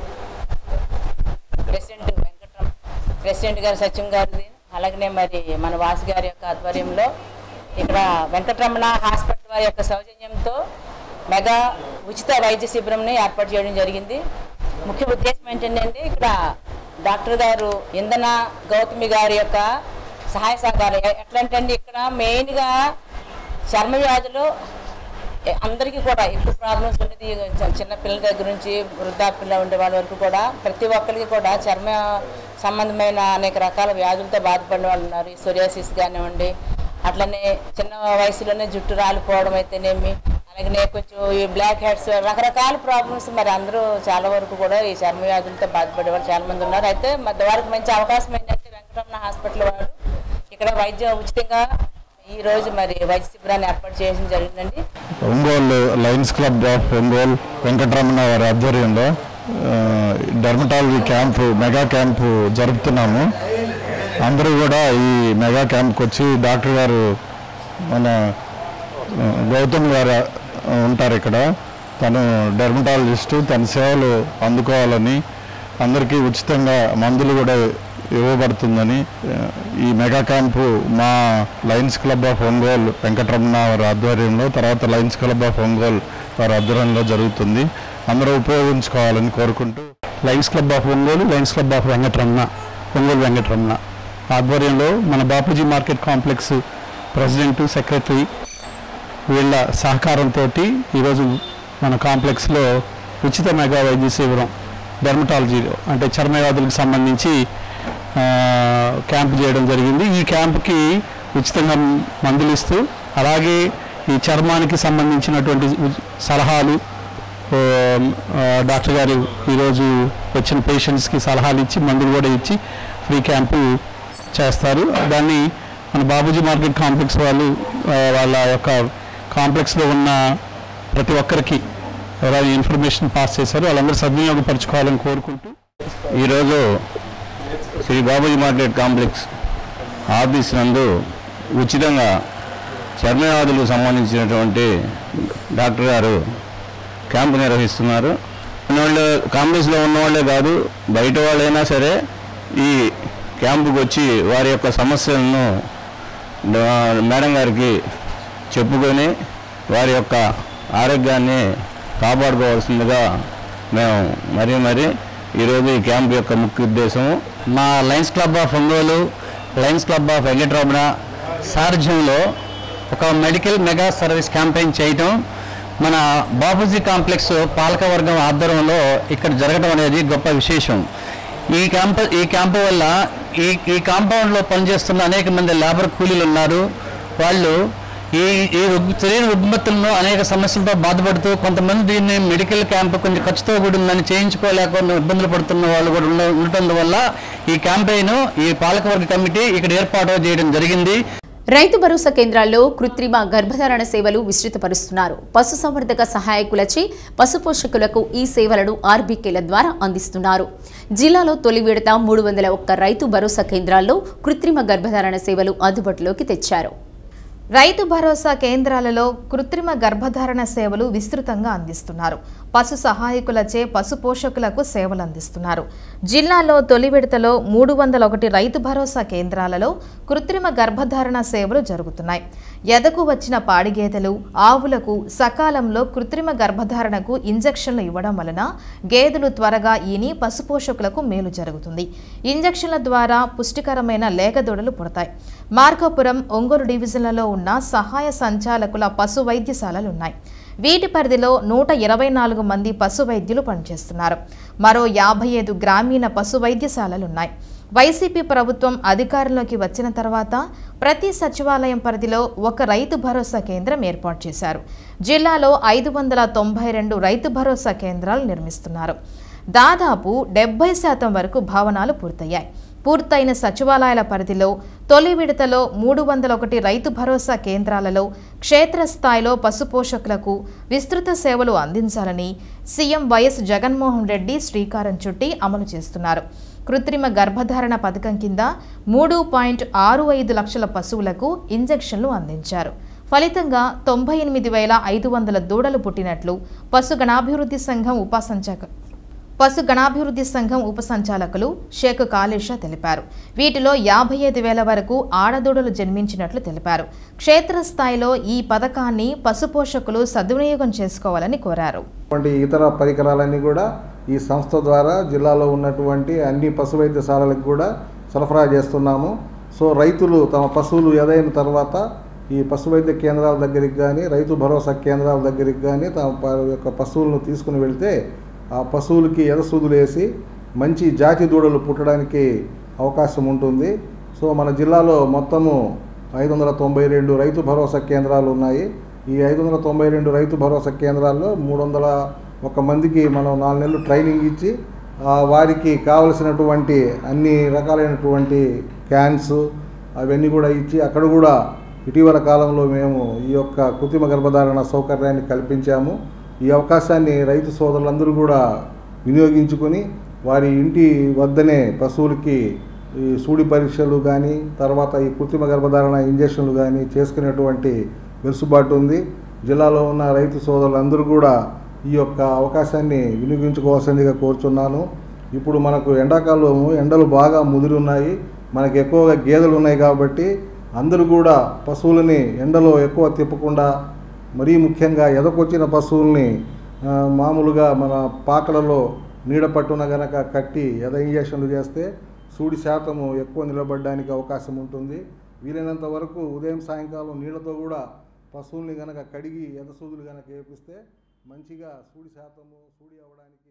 ప్రెసిడెంట్ వెంకట్రం ప్రెసిడెంట్ గారు సచిన్ గారిది అలాగనే మరి మన వాసు గారి యొక్క ఆధ్వర్యంలో ఇక్కడ వెంకటరమణ హాస్పిటల్ వారి యొక్క సౌజన్యంతో మెగా ఉచిత వైద్య శిబిరంని ఏర్పాటు చేయడం జరిగింది ముఖ్య ఉద్దేశం ఏంటంటే ఇక్కడ డాక్టర్ గారు ఇంధన గౌతమి గారి యొక్క సహాయ సహకారం ఎ- ఎట్లా అంటే ఇక్కడ మెయిన్గా చర్మ వ్యాధులు ఎ- అందరికీ కూడా ఎక్కువ ప్రాబ్లమ్స్ ఉండేది చ- చిన్న పిల్లల దగ్గర నుంచి వృద్ధాప్యంలో ఉండే వాళ్ళ వరకు కూడా ప్రతి ఒక్కరికి కూడా చర్మ సంబంధమైన అనేక రకాల వ్యాధులతో బాధపడిన వాళ్ళు ఉన్నారు ఈ సొరియాసిస్ కానివ్వండి అట్లనే చిన్న వయసులోనే జుట్టు రాలిపోవడం అయితేనేమి అలాగనే కొంచెం ఈ బ్లాక్ హెడ్స్ రకరకాల ప్రాబ్లమ్స్ మరి అందరూ చాలా వరకు కూడా ఈ చర్మ వ్యాధులతో బాధపడే వాళ్ళు చాలా మంది ఉన్నారు అయితే మరి వారికి మంచి అవకాశం ఏంటంటే వెంకటరమణ హాస్పిటల్ వారు ఇక్కడ వైద్యం ఉచితంగా ఈ రోజు మరి వైద్య శిబిరాన్ని ఏర్పాటు చేయడం జరిగిందండి Ongole lions club of Ongole Venkataramana వారి ఆధ్వర్యంలో ఆ, డెర్మటాలజీ క్యాంపు మెగా క్యాంపు జరుపుతున్నాము అందరూ కూడా ఈ మెగా క్యాంప్కి వచ్చి డాక్టర్ గారు మన ఆ, గౌతమ్ గారు ఆ, ఉంటారు ఇక్కడ తను డెర్మటాలజిస్టు తన సేవలు అందుకోవాలని అందరికీ ఉచితంగా మందులు కూడా ఇవ్వబడుతుందని ఆ, ఈ మెగా క్యాంపు మా lions club of Ongole Venkataramana వారి ఆధ్వర్యంలో తర్వాత లయన్స్ క్లబ్ ఆఫ్ ఒంగోలు వారి ఆధ్వర్యంలో జరుగుతుంది అందరూ ఉపయోగించుకోవాలని కోరుకుంటూ lions club of Ongole lions club of Venkataramana Ongole Venkataramana ఆధ్వర్యంలో మన Bapuji market complex president secretary వీళ్ళ సహకారంతో ఈరోజు మన కాంప్లెక్స్లో ఉచిత మెగా వైద్య శిబిరం డెర్మటాలజీలో అంటే చర్మ వ్యాధులకు సంబంధించి ఆ, క్యాంప్ చేయడం జరిగింది ఈ క్యాంప్కి ఉచితంగా మందులు ఇస్తూ అలాగే ఈ చర్మానికి సంబంధించినటువంటి ఉ- సలహాలు ఆ, ఆ, డాక్టర్ గారు ఈరోజు వచ్చిన పేషెంట్స్కి సలహాలు ఇచ్చి మందులు కూడా ఇచ్చి ఫ్రీ క్యాంపు చేస్తారు దాన్ని మన బాబూజీ మార్కెట్ కాంప్లెక్స్ వాళ్ళు ఆ, వాళ్ళ యొక్క కాంప్లెక్స్లో ఉన్న ప్రతి ఒక్కరికి ఎలా ఇన్ఫర్మేషన్ పాస్ చేశారు వాళ్ళందరూ సద్వినియోగపరచుకోవాలని కోరుకుంటూ ఈరోజు Shri Babuji market complex office నందు ఉచితంగా చర్మ వ్యాధులకు సంబంధించినటువంటి డాక్టర్ గారు క్యాంపు నిర్వహిస్తున్నారు ఉన్నవాళ్ళు కాంప్లెక్స్లో ఉన్నవాళ్ళే కాదు బయట వాళ్ళైనా సరే ఈ క్యాంపుకి వచ్చి వారి యొక్క సమస్యలను డా- మేడం గారికి చెప్పుకొని వారి యొక్క ఆరోగ్యాన్ని కాపాడుకోవాల్సిందిగా మేము మరీ మరీ ఈరోజు ఈ క్యాంప్ యొక్క ముఖ్య ఉద్దేశము మా lions club of Ongole lions club of Venkataramana సారథ్యంలో ఒక మెడికల్ మెగా సర్వీస్ క్యాంపెయిన్ చేయటం మన బాపూజీ కాంప్లెక్స్ పాలకవర్గం ఆధ్వర్యంలో ఇక్కడ జరగడం అనేది గొప్ప విశేషం ఈ క్యాంప్ ఈ క్యాంపు వల్ల ఈ ఈ కాంపౌండ్లో పనిచేస్తున్న అనేక మంది లేబర్ కూలీలు ఉన్నారు వాళ్ళు ఈ ఈ రుగ్- శరీర రుగ్మతులను అనేక సమస్యలతో బాధపడుతూ కొంతమంది దీన్ని మెడికల్ క్యాంప్ కొంచెం ఖర్చుతో కూడిందని చేయించుకోలేకుండా ఇబ్బందులు పడుతున్న వాళ్ళు కూడా ఉండ- ఉండటం వల్ల ఈ క్యాంపెయిన్ ఈ పాలకవర్గ కమిటీ ఇక్కడ ఏర్పాటు చేయడం జరిగింది రైతు భరోసా కేంద్రాల్లో కృత్రిమ గర్భధారణ సేవలు విస్తృతపరుస్తున్నారు పశుసంవర్ధక సహాయకులచే పశు పోషకులకు ఈ సేవలను ఆర్బీకేల ద్వారా అందిస్తున్నారు జిల్లాలో తొలి విడత మూడు వందల ఒక్క రైతు భరోసా కేంద్రాల్లో కృత్రిమ గర్భధారణ సేవలు అందుబాటులోకి తెచ్చారు రైతు భరోసా కేంద్రాలలో కృత్రిమ గర్భధారణ సేవలు విస్తృతంగా అందిస్తున్నారు పశు సహాయకులచే పశు పోషకులకు సేవలు అందిస్తున్నారు జిల్లాలో తొలి విడతలో మూడు వందల ఒకటి రైతు భరోసా కేంద్రాలలో కృత్రిమ గర్భధారణ సేవలు జరుగుతున్నాయి ఎదకు వచ్చిన పాడిగేదెలు ఆవులకు సకాలంలో కృత్రిమ గర్భధారణకు ఇంజెక్షన్లు ఇవ్వడం వలన గేదెలు త్వరగా ఈని పశు పోషకులకు మేలు జరుగుతుంది ఇంజెక్షన్ల ద్వారా పుష్టికరమైన లేగదొడలు పుడతాయి మార్కాపురం ఒంగోలు డివిజన్లలో ఉన్న సహాయ సంచాలకుల పశు వైద్యశాలలు ఉన్నాయి వీటి పరిధిలో నూట ఇరవై నాలుగు మంది పశు వైద్యులు పనిచేస్తున్నారు మరో యాభై ఐదు గ్రామీణ పశు వైద్యశాలలున్నాయి వైసీపీ ప్రభుత్వం అధికారంలోకి వచ్చిన తర్వాత ప్రతి సచివాలయం పరిధిలో ఒక రైతు భరోసా కేంద్రం ఏర్పాటు చేశారు జిల్లాలో ఐదు వందల తొంభై రెండు రైతు భరోసా కేంద్రాలు నిర్మిస్తున్నారు దాదాపు డెబ్బై శాతం వరకు భవనాలు పూర్తయ్యాయి పూర్తయిన సచివాలయాల పరిధిలో తొలి విడతలో మూడు వందల ఒకటి రైతు భరోసా కేంద్రాలలో క్షేత్రస్థాయిలో పశుపోషకులకు విస్తృత సేవలు అందించాలని సీఎం వైఎస్ జగన్మోహన్ రెడ్డి శ్రీకారం చుట్టి అమలు చేస్తున్నారు కృత్రిమ గర్భధారణ పథకం కింద మూడు పాయింట్ ఆరు ఐదు లక్షల పశువులకు ఇంజెక్షన్లు అందించారు ఫలితంగా తొంభై ఎనిమిది వేల ఐదు వందల దూడలు పుట్టినట్లు పశు గణాభివృద్ధి సంఘం ఉపసంచాలక పశు గణాభివృద్ధి సంఘం ఉపసంచాలకులు షేక్ కాళేషా తెలిపారు వీటిలో యాభై ఐదు వేల వరకు ఆడదూడలు జన్మించినట్లు తెలిపారు క్షేత్రస్థాయిలో ఈ పథకాన్ని పశుపోషకులు సద్వినియోగం చేసుకోవాలని కోరారు వంటి ఇతర పరికరాలన్నీ కూడా ఈ సంస్థ ద్వారా జిల్లాలో ఉన్నటువంటి అన్ని పశు వైద్యశాలలకు కూడా సరఫరా చేస్తున్నాము సో రైతులు తమ పశువులు ఎదైన తర్వాత ఈ పశు వైద్య కేంద్రాల దగ్గరికి కానీ రైతు భరోసా కేంద్రాల దగ్గరికి కానీ తమ ప- యొక్క పశువులను తీసుకుని వెళితే ఆ పశువులకి ఎదసూదులు వేసి మంచి జాతి దూడలు పుట్టడానికి అవకాశం ఉంటుంది సో మన జిల్లాలో మొత్తము ఐదు వందల తొంభై రెండు రైతు భరోసా కేంద్రాలు ఉన్నాయి ఈ ఐదు వందల తొంభై రెండు రైతు భరోసా కేంద్రాల్లో మూడు వందల ఒక మందికి మనం నాలుగు నెలలు ట్రైనింగ్ ఇచ్చి ఆ, వారికి కావలసినటువంటి అన్ని రకాలైనటువంటి క్యాన్స్ అవన్నీ కూడా ఇచ్చి అక్కడ కూడా ఇటీవల కాలంలో మేము ఈ యొక్క కృత్రిమ గర్భధారణ సౌకర్యాన్ని కల్పించాము ఈ అవకాశాన్ని రైతు సోదరులందరూ కూడా వినియోగించుకొని వారి ఇంటి వద్దనే పశువులకి ఈ సూడి పరీక్షలు కానీ తర్వాత ఈ కృత్రిమ గర్భధారణ ఇంజక్షన్లు కానీ చేసుకునేటువంటి వెసులుబాటు ఉంది జిల్లాలో ఉన్న రైతు సోదరులందరూ కూడా ఈ యొక్క అవకాశాన్ని వినియోగించుకోవాల్సిందిగా కోరుచున్నాను ఇప్పుడు మనకు ఎండాకాలము ఎండలు బాగా ముదిరి ఉన్నాయి మనకు ఎక్కువగా గేదెలు ఉన్నాయి కాబట్టి అందరూ కూడా పశువులని ఎండలో ఎక్కువ తిప్పకుండా మరీ ముఖ్యంగా ఎదకొచ్చిన పశువుల్ని ఆ, మామూలుగా మన పాకలలో నీడ పట్టున గనక కట్టి ఎద ఇంజక్షన్లు చేస్తే సూడి శాతము ఎక్కువ నిలబడడానికి అవకాశం ఉంటుంది వీలైనంత వరకు ఉదయం సాయంకాలం నీళ్ళతో కూడా పశువుల్ని గనక కడిగి ఎద సూదులు గనక వేపిస్తే మంచిగా సూడి శాతము సూడి అవ్వడానికి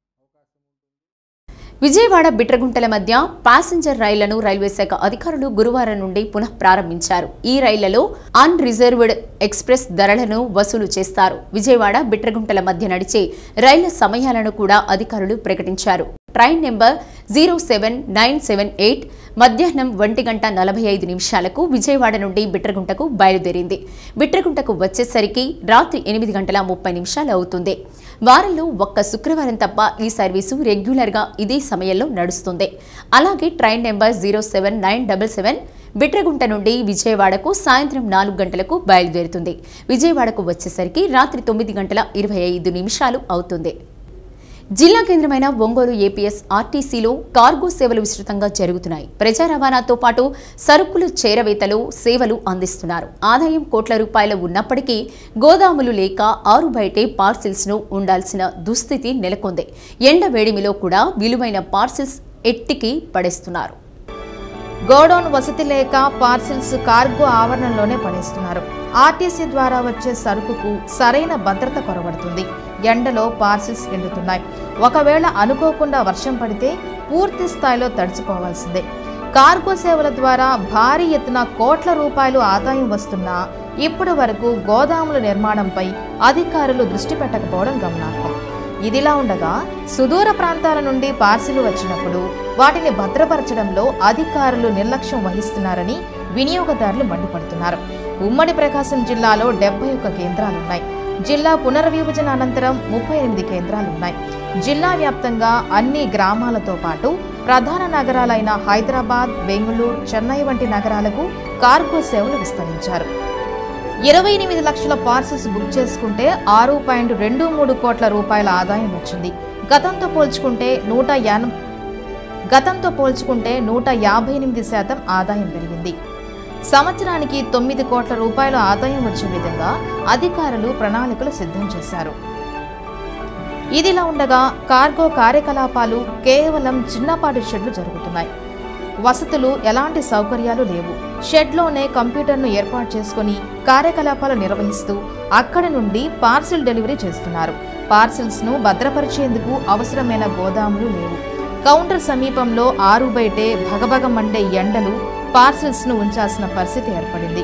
విజయవాడ బిట్రగుంటల మధ్య ప్యాసింజర్ రైళ్లను రైల్వే శాఖ అధికారులు గురువారం నుండి పునః ప్రారంభించారు ఈ రైళ్లలో అన్ రిజర్వ్డ్ ఎక్స్ప్రెస్ ధరలను వసూలు చేస్తారు విజయవాడ బిట్రగుంటల మధ్య నడిచే రైళ్ల సమయాలను కూడా అధికారులు ప్రకటించారు train number zero seven nine seven eight మధ్యాహ్నం ఒంటి గంట నలభై ఐదు నిమిషాలకు విజయవాడ నుండి బిట్రగుంటకు బయలుదేరింది బిట్రగుంటకు వచ్చేసరికి రాత్రి ఎనిమిది గంటల ముప్పై నిమిషాలు అవుతుంది వారంలో ఒక్క శుక్రవారం తప్ప ఈ సర్వీసు రెగ్యులర్గా ఇదే సమయంలో నడుస్తుంది అలాగే train number zero seven nine double seven Bitragunta నుండి విజయవాడకు సాయంత్రం నాలుగు గంటలకు బయలుదేరుతుంది విజయవాడకు వచ్చేసరికి రాత్రి తొమ్మిది గంటల ఇరవై ఐదు నిమిషాలు అవుతుంది జిల్లా కేంద్రమైన ఒంగోలు ఏపీఎస్ ఆర్టీసీలో కార్గో సేవలు విస్తృతంగా జరుగుతున్నాయి ప్రజా రవాణాతో పాటు సరుకులు చేరవేతలు సేవలు అందిస్తున్నారు ఆదాయం కోట్ల రూపాయలు ఉన్నప్పటికీ గోదాములు లేక ఆరు బయటే పార్సిల్స్ ను ఉండాల్సిన దుస్థితి నెలకొంది ఎండ వేడిమిలో కూడా విలువైన పార్సిల్స్ ఎట్టికి పడేస్తున్నారు గోడౌన్ వసతి లేక పార్సిల్స్ కార్గో ఆవరణలోనే పడేస్తున్నారు ఆర్టీసీ ద్వారా వచ్చే సరుకుకు సరైన భద్రత కొరబడుతుంది ఎండలో పార్సిల్స్ ఎండుతున్నాయి ఒకవేళ అనుకోకుండా వర్షం పడితే పూర్తి స్థాయిలో తడిచిపోవాల్సిందే కార్గో సేవల ద్వారా భారీ ఎత్తున కోట్ల రూపాయలు ఆదాయం వస్తున్నా ఇప్పటి వరకు గోదాముల నిర్మాణంపై అధికారులు దృష్టి పెట్టకపోవడం గమనార్హం ఇదిలా ఉండగా సుదూర ప్రాంతాల నుండి పార్సిల్ వచ్చినప్పుడు వాటిని భద్రపరచడంలో అధికారులు నిర్లక్ష్యం వహిస్తున్నారని వినియోగదారులు మండిపడుతున్నారు ఉమ్మడి ప్రకాశం జిల్లాలో డెబ్బై ఒక్క కేంద్రాలున్నాయి జిల్లా పునర్విభజన అనంతరం ముప్పై ఎనిమిది కేంద్రాలున్నాయి జిల్లా వ్యాప్తంగా అన్ని గ్రామాలతో పాటు ప్రధాన నగరాలైన హైదరాబాద్ బెంగళూరు చెన్నై వంటి నగరాలకు కార్గో సేవలు విస్తరించారు ఇరవై ఎనిమిది లక్షల పార్సల్స్ బుక్ చేసుకుంటే ఆరు పాయింట్ రెండు మూడు కోట్ల రూపాయల ఆదాయం వచ్చింది గతంతో పోల్చుకుంటే నూట యాన గతంతో పోల్చుకుంటే నూట యాభై ఎనిమిది శాతం ఆదాయం పెరిగింది సంవత్సరానికి తొమ్మిది కోట్ల రూపాయల ఆదాయం వచ్చే విధంగా అధికారులు ప్రణాళికలు సిద్ధం చేశారు ఇదిలా ఉండగా కార్గో కార్యకలాపాలు కేవలం చిన్నపాటి షెడ్లు జరుగుతున్నాయి వసతులు ఎలాంటి సౌకర్యాలు లేవు షెడ్లోనే కంప్యూటర్ను ఏర్పాటు చేసుకుని కార్యకలాపాలు నిర్వహిస్తూ అక్కడి నుండి పార్సిల్ డెలివరీ చేస్తున్నారు పార్సిల్స్ను భద్రపరిచేందుకు అవసరమైన గోదాములు లేవు కౌంటర్ సమీపంలో ఆరు బయటే భగభగ మండే ఎండలు పార్సిల్స్ను ఉంచాల్సిన పరిస్థితి ఏర్పడింది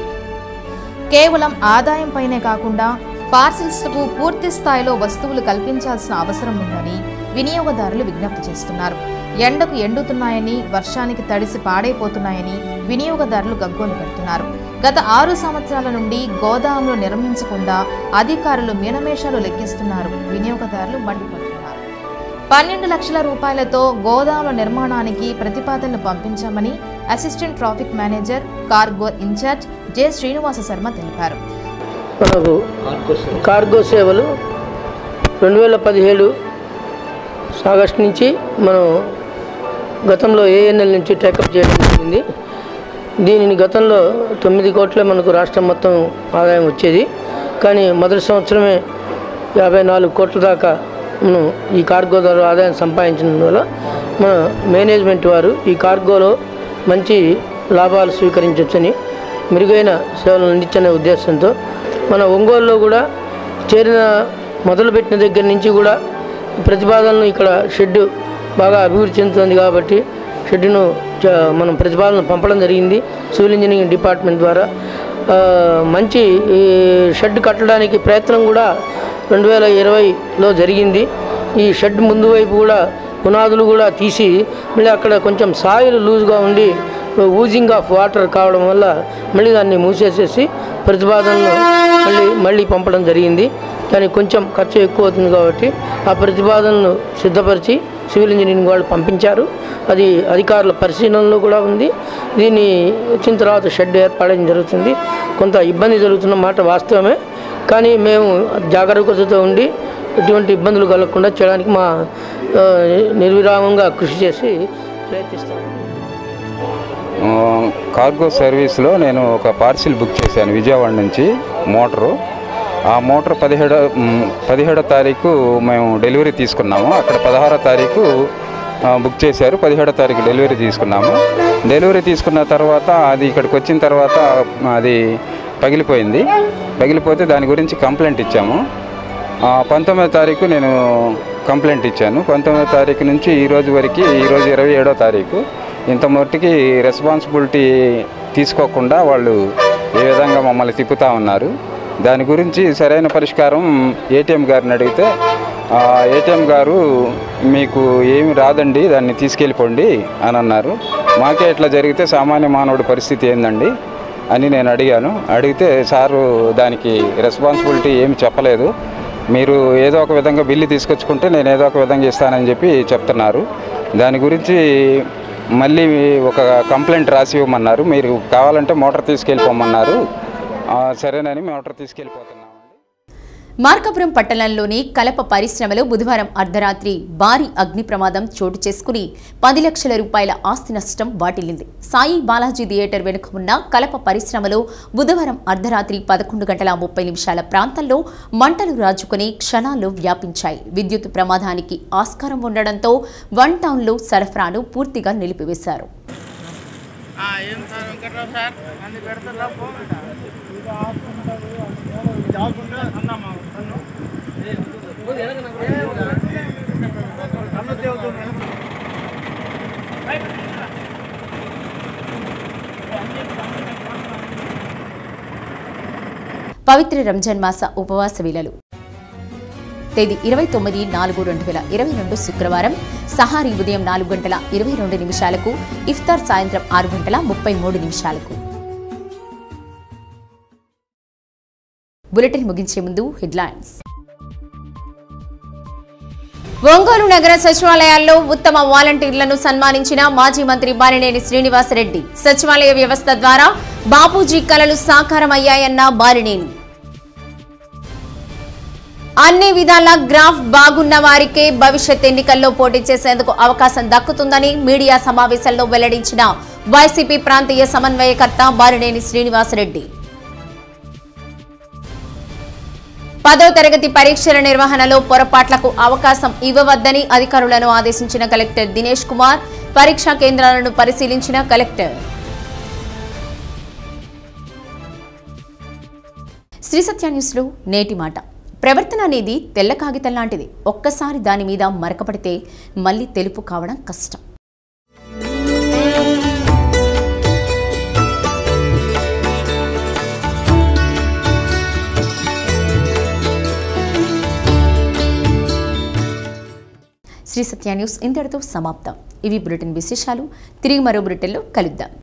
కేవలం ఆదాయంపైనే కాకుండా పార్సిల్స్కు పూర్తి స్థాయిలో వస్తువులు కల్పించాల్సిన అవసరం ఉందని వినియోగదారులు విజ్ఞప్తి చేస్తున్నారు ఎండకు ఎండుతున్నాయని వర్షానికి తడిసి పాడైపోతున్నాయని వినియోగదారులు గగ్గోలు పెడుతున్నారు గత ఆరు సంవత్సరాల నుండి గోదాములు నిర్మించకుండా అధికారులు మీనమేషాలు లెక్కిస్తున్నారు వినియోగదారులు మండిపడుతున్నారు పన్నెండు లక్షల రూపాయలతో గోదాముల నిర్మాణానికి ప్రతిపాదనలు పంపించామని assistant traffic manager cargo incharge J Srinivasa Sharma తెలిపారు మనకు కార్గో సేవలు రెండు వేల పదిహేడు ఆగస్టు నుంచి మనం గతంలో ఏఎన్ఎల్ నుంచి టేకప్ చేయడం జరిగింది దీనిని గతంలో తొమ్మిది కోట్లే మనకు రాష్ట్రం మొత్తం ఆదాయం వచ్చేది కానీ మొదటి సంవత్సరమే యాభై నాలుగు కోట్ల దాకా మనం ఈ కార్గో ద్వారా ఆదాయం సంపాదించడం వల్ల మన మేనేజ్మెంట్ వారు ఈ కార్గోలో మంచి లాభాలు స్వీకరించవచ్చని మెరుగైన సేవలు అందించనే ఉద్దేశంతో మన ఒంగోలులో కూడా చేరిన మొదలుపెట్టిన దగ్గర నుంచి కూడా ప్రతిపాదనలు ఇక్కడ షెడ్ బాగా అభివృద్ధి చెందుతుంది కాబట్టి షెడ్డును చ- మనం ప్రతిపాదనలు పంపడం జరిగింది సివిల్ ఇంజనీరింగ్ డిపార్ట్మెంట్ ద్వారా ఆ, మంచి ఈ షెడ్ కట్టడానికి ప్రయత్నం కూడా రెండు వేల ఇరవైలో జరిగింది ఈ షెడ్ ముందు వైపు కూడా పునాదులు కూడా తీసి మళ్ళీ అక్కడ కొంచెం సాయిల్ లూజ్గా ఉండి ఊజింగ్ ఆఫ్ వాటర్ కావడం వల్ల మళ్ళీ దాన్ని మూసేసేసి ప్రతిపాదనలు మళ్ళీ మళ్ళీ పంపడం జరిగింది దానికి కొంచెం ఖర్చు ఎక్కువ అవుతుంది కాబట్టి ఆ ప్రతిపాదనను సిద్ధపరిచి సివిల్ ఇంజనీరింగ్ వాళ్ళు పంపించారు అది అధికారుల పరిశీలనలో కూడా ఉంది దీన్ని వచ్చిన తర్వాత షెడ్ ఏర్పడడం జరుగుతుంది కొంత ఇబ్బంది జరుగుతున్న మాట వాస్తవమే కానీ మేము జాగరూకతతో ఉండి ఎటువంటి ఇబ్బందులు కలగకుండా చేయడానికి మా ఆ, నిర్విరామంగా కృషి చేసి ప్రయత్నిస్తాము ఆ, కార్గో సర్వీస్లో నేను ఒక పార్సిల్ బుక్ చేశాను విజయవాడ నుంచి మోటరు ఆ మోటార్ పదిహేడో మ్, పదిహేడో తారీఖు మేము డెలివరీ తీసుకున్నాము అక్కడ పదహారో తారీఖు ఆ, బుక్ చేశారు పదిహేడో తారీఖు డెలివరీ తీసుకున్నాము డెలివరీ తీసుకున్న తర్వాత అది ఇక్కడికి వచ్చిన తర్వాత అది పగిలిపోయింది పగిలిపోతే దాని గురించి కంప్లైంట్ ఇచ్చాము ఆ, పంతొమ్మిదో తారీఖు నేను కంప్లైంట్ ఇచ్చాను పంతొమ్మిదో తారీఖు నుంచి ఈ రోజు వరకు ఈరోజు ఇరవై ఏడో తారీఖు ఇంత మట్టికి రెస్పాన్సిబిలిటీ తీసుకోకుండా వాళ్ళు ఏ విధంగా మమ్మల్ని తిప్పుతా ఉన్నారు దాని గురించి సరైన పరిష్కారం ఏటీఎం గారిని అడిగితే ఆ, ఏటీఎం గారు మీకు ఏమి రాదండి దాన్ని తీసుకెళ్ళిపోండి అని అన్నారు మాకే ఇట్లా జరిగితే సామాన్య మానవుడి పరిస్థితి ఏందండి అని నేను అడిగాను అడిగితే సారు దానికి రెస్పాన్సిబిలిటీ ఏమి చెప్పలేదు మీరు ఏదో ఒక విధంగా బిల్లు తీసుకొచ్చుకుంటే నేను ఏదో ఒక విధంగా ఇస్తానని చెప్పి చెప్తున్నారు దాని గురించి మళ్ళీ ఒక కంప్లైంట్ రాసి ఇవ్వమన్నారు మీరు కావాలంటే మోటార్ తీసుకెళ్ళిపోమన్నారు ఆ, సరేనని మోటార్ తీసుకెళ్ళిపోతున్నాం మార్కాపురం పట్టణంలోని కలప పరిశ్రమలో బుధవారం అర్ధరాత్రి భారీ అగ్ని ప్రమాదం చోటు చేసుకుని పది లక్షల రూపాయల ఆస్తి నష్టం వాటిల్లింది సాయి బాలాజీ థియేటర్ వెనుక ఉన్న కలప పరిశ్రమలో బుధవారం అర్ధరాత్రి పదకొండు గంటల ముప్పై నిమిషాల ప్రాంతంలో మంటలు రాజుకుని క్షణాల్లో వ్యాపించాయి విద్యుత్ ప్రమాదానికి ఆస్కారం ఉండడంతో వన్ టౌన్లో సరఫరాను పూర్తిగా నిలిపివేశారు పవిత్ర రంజాన్ మాస ఉపవాస వేళలు తేదీ ఇరవై తొమ్మిది నాలుగు రెండు వేల ఇరవై రెండు శుక్రవారం సహారీ ఉదయం నాలుగు గంటల ఇరవై రెండు నిమిషాలకు ఇఫ్తార్ సాయంత్రం ఆరు గంటల ముప్పై మూడు నిమిషాలకు బులెటిన్ ముగించే ముందు హెడ్లైన్స్ ఒంగోలు నగర సచివాలయాల్లో ఉత్తమ వాలంటీర్లను సన్మానించిన మాజీ మంత్రి బాలినేని శ్రీనివాసరెడ్డి సచివాలయ వ్యవస్థ ద్వారా బాపూజీ కలలు సాకారమయ్యాయన్న బాలినేని అన్ని విధాల గ్రాఫ్ బాగున్న వారికే భవిష్యత్ ఎన్నికల్లో పోటీ చేసేందుకు అవకాశం దక్కుతుందని మీడియా సమావేశంలో వెల్లడించిన వైసీపీ ప్రాంతీయ సమన్వయకర్త బాలినేని శ్రీనివాసరెడ్డి పదో తరగతి పరీక్షల నిర్వహణలో పొరపాట్లకు అవకాశం ఇవ్వవద్దని అధికారులను ఆదేశించిన కలెక్టర్ దినేష్ కుమార్ పరీక్షా కేంద్రాలను పరిశీలించిన కలెక్టర్ శ్రీ సత్య న్యూస్లో నేటి మాట ప్రవర్తన అనేది తెల్ల కాగితం లాంటిది ఒక్కసారి దాని మీద మరకపడితే మళ్ళీ తెలుపు కావడం కష్టం శ్రీ సత్య న్యూస్ ఇంతటితో సమాప్తం ఇవి బులెటిన్ విశేషాలు తిరిగి మరో బులెటిన్లో కలుద్దాం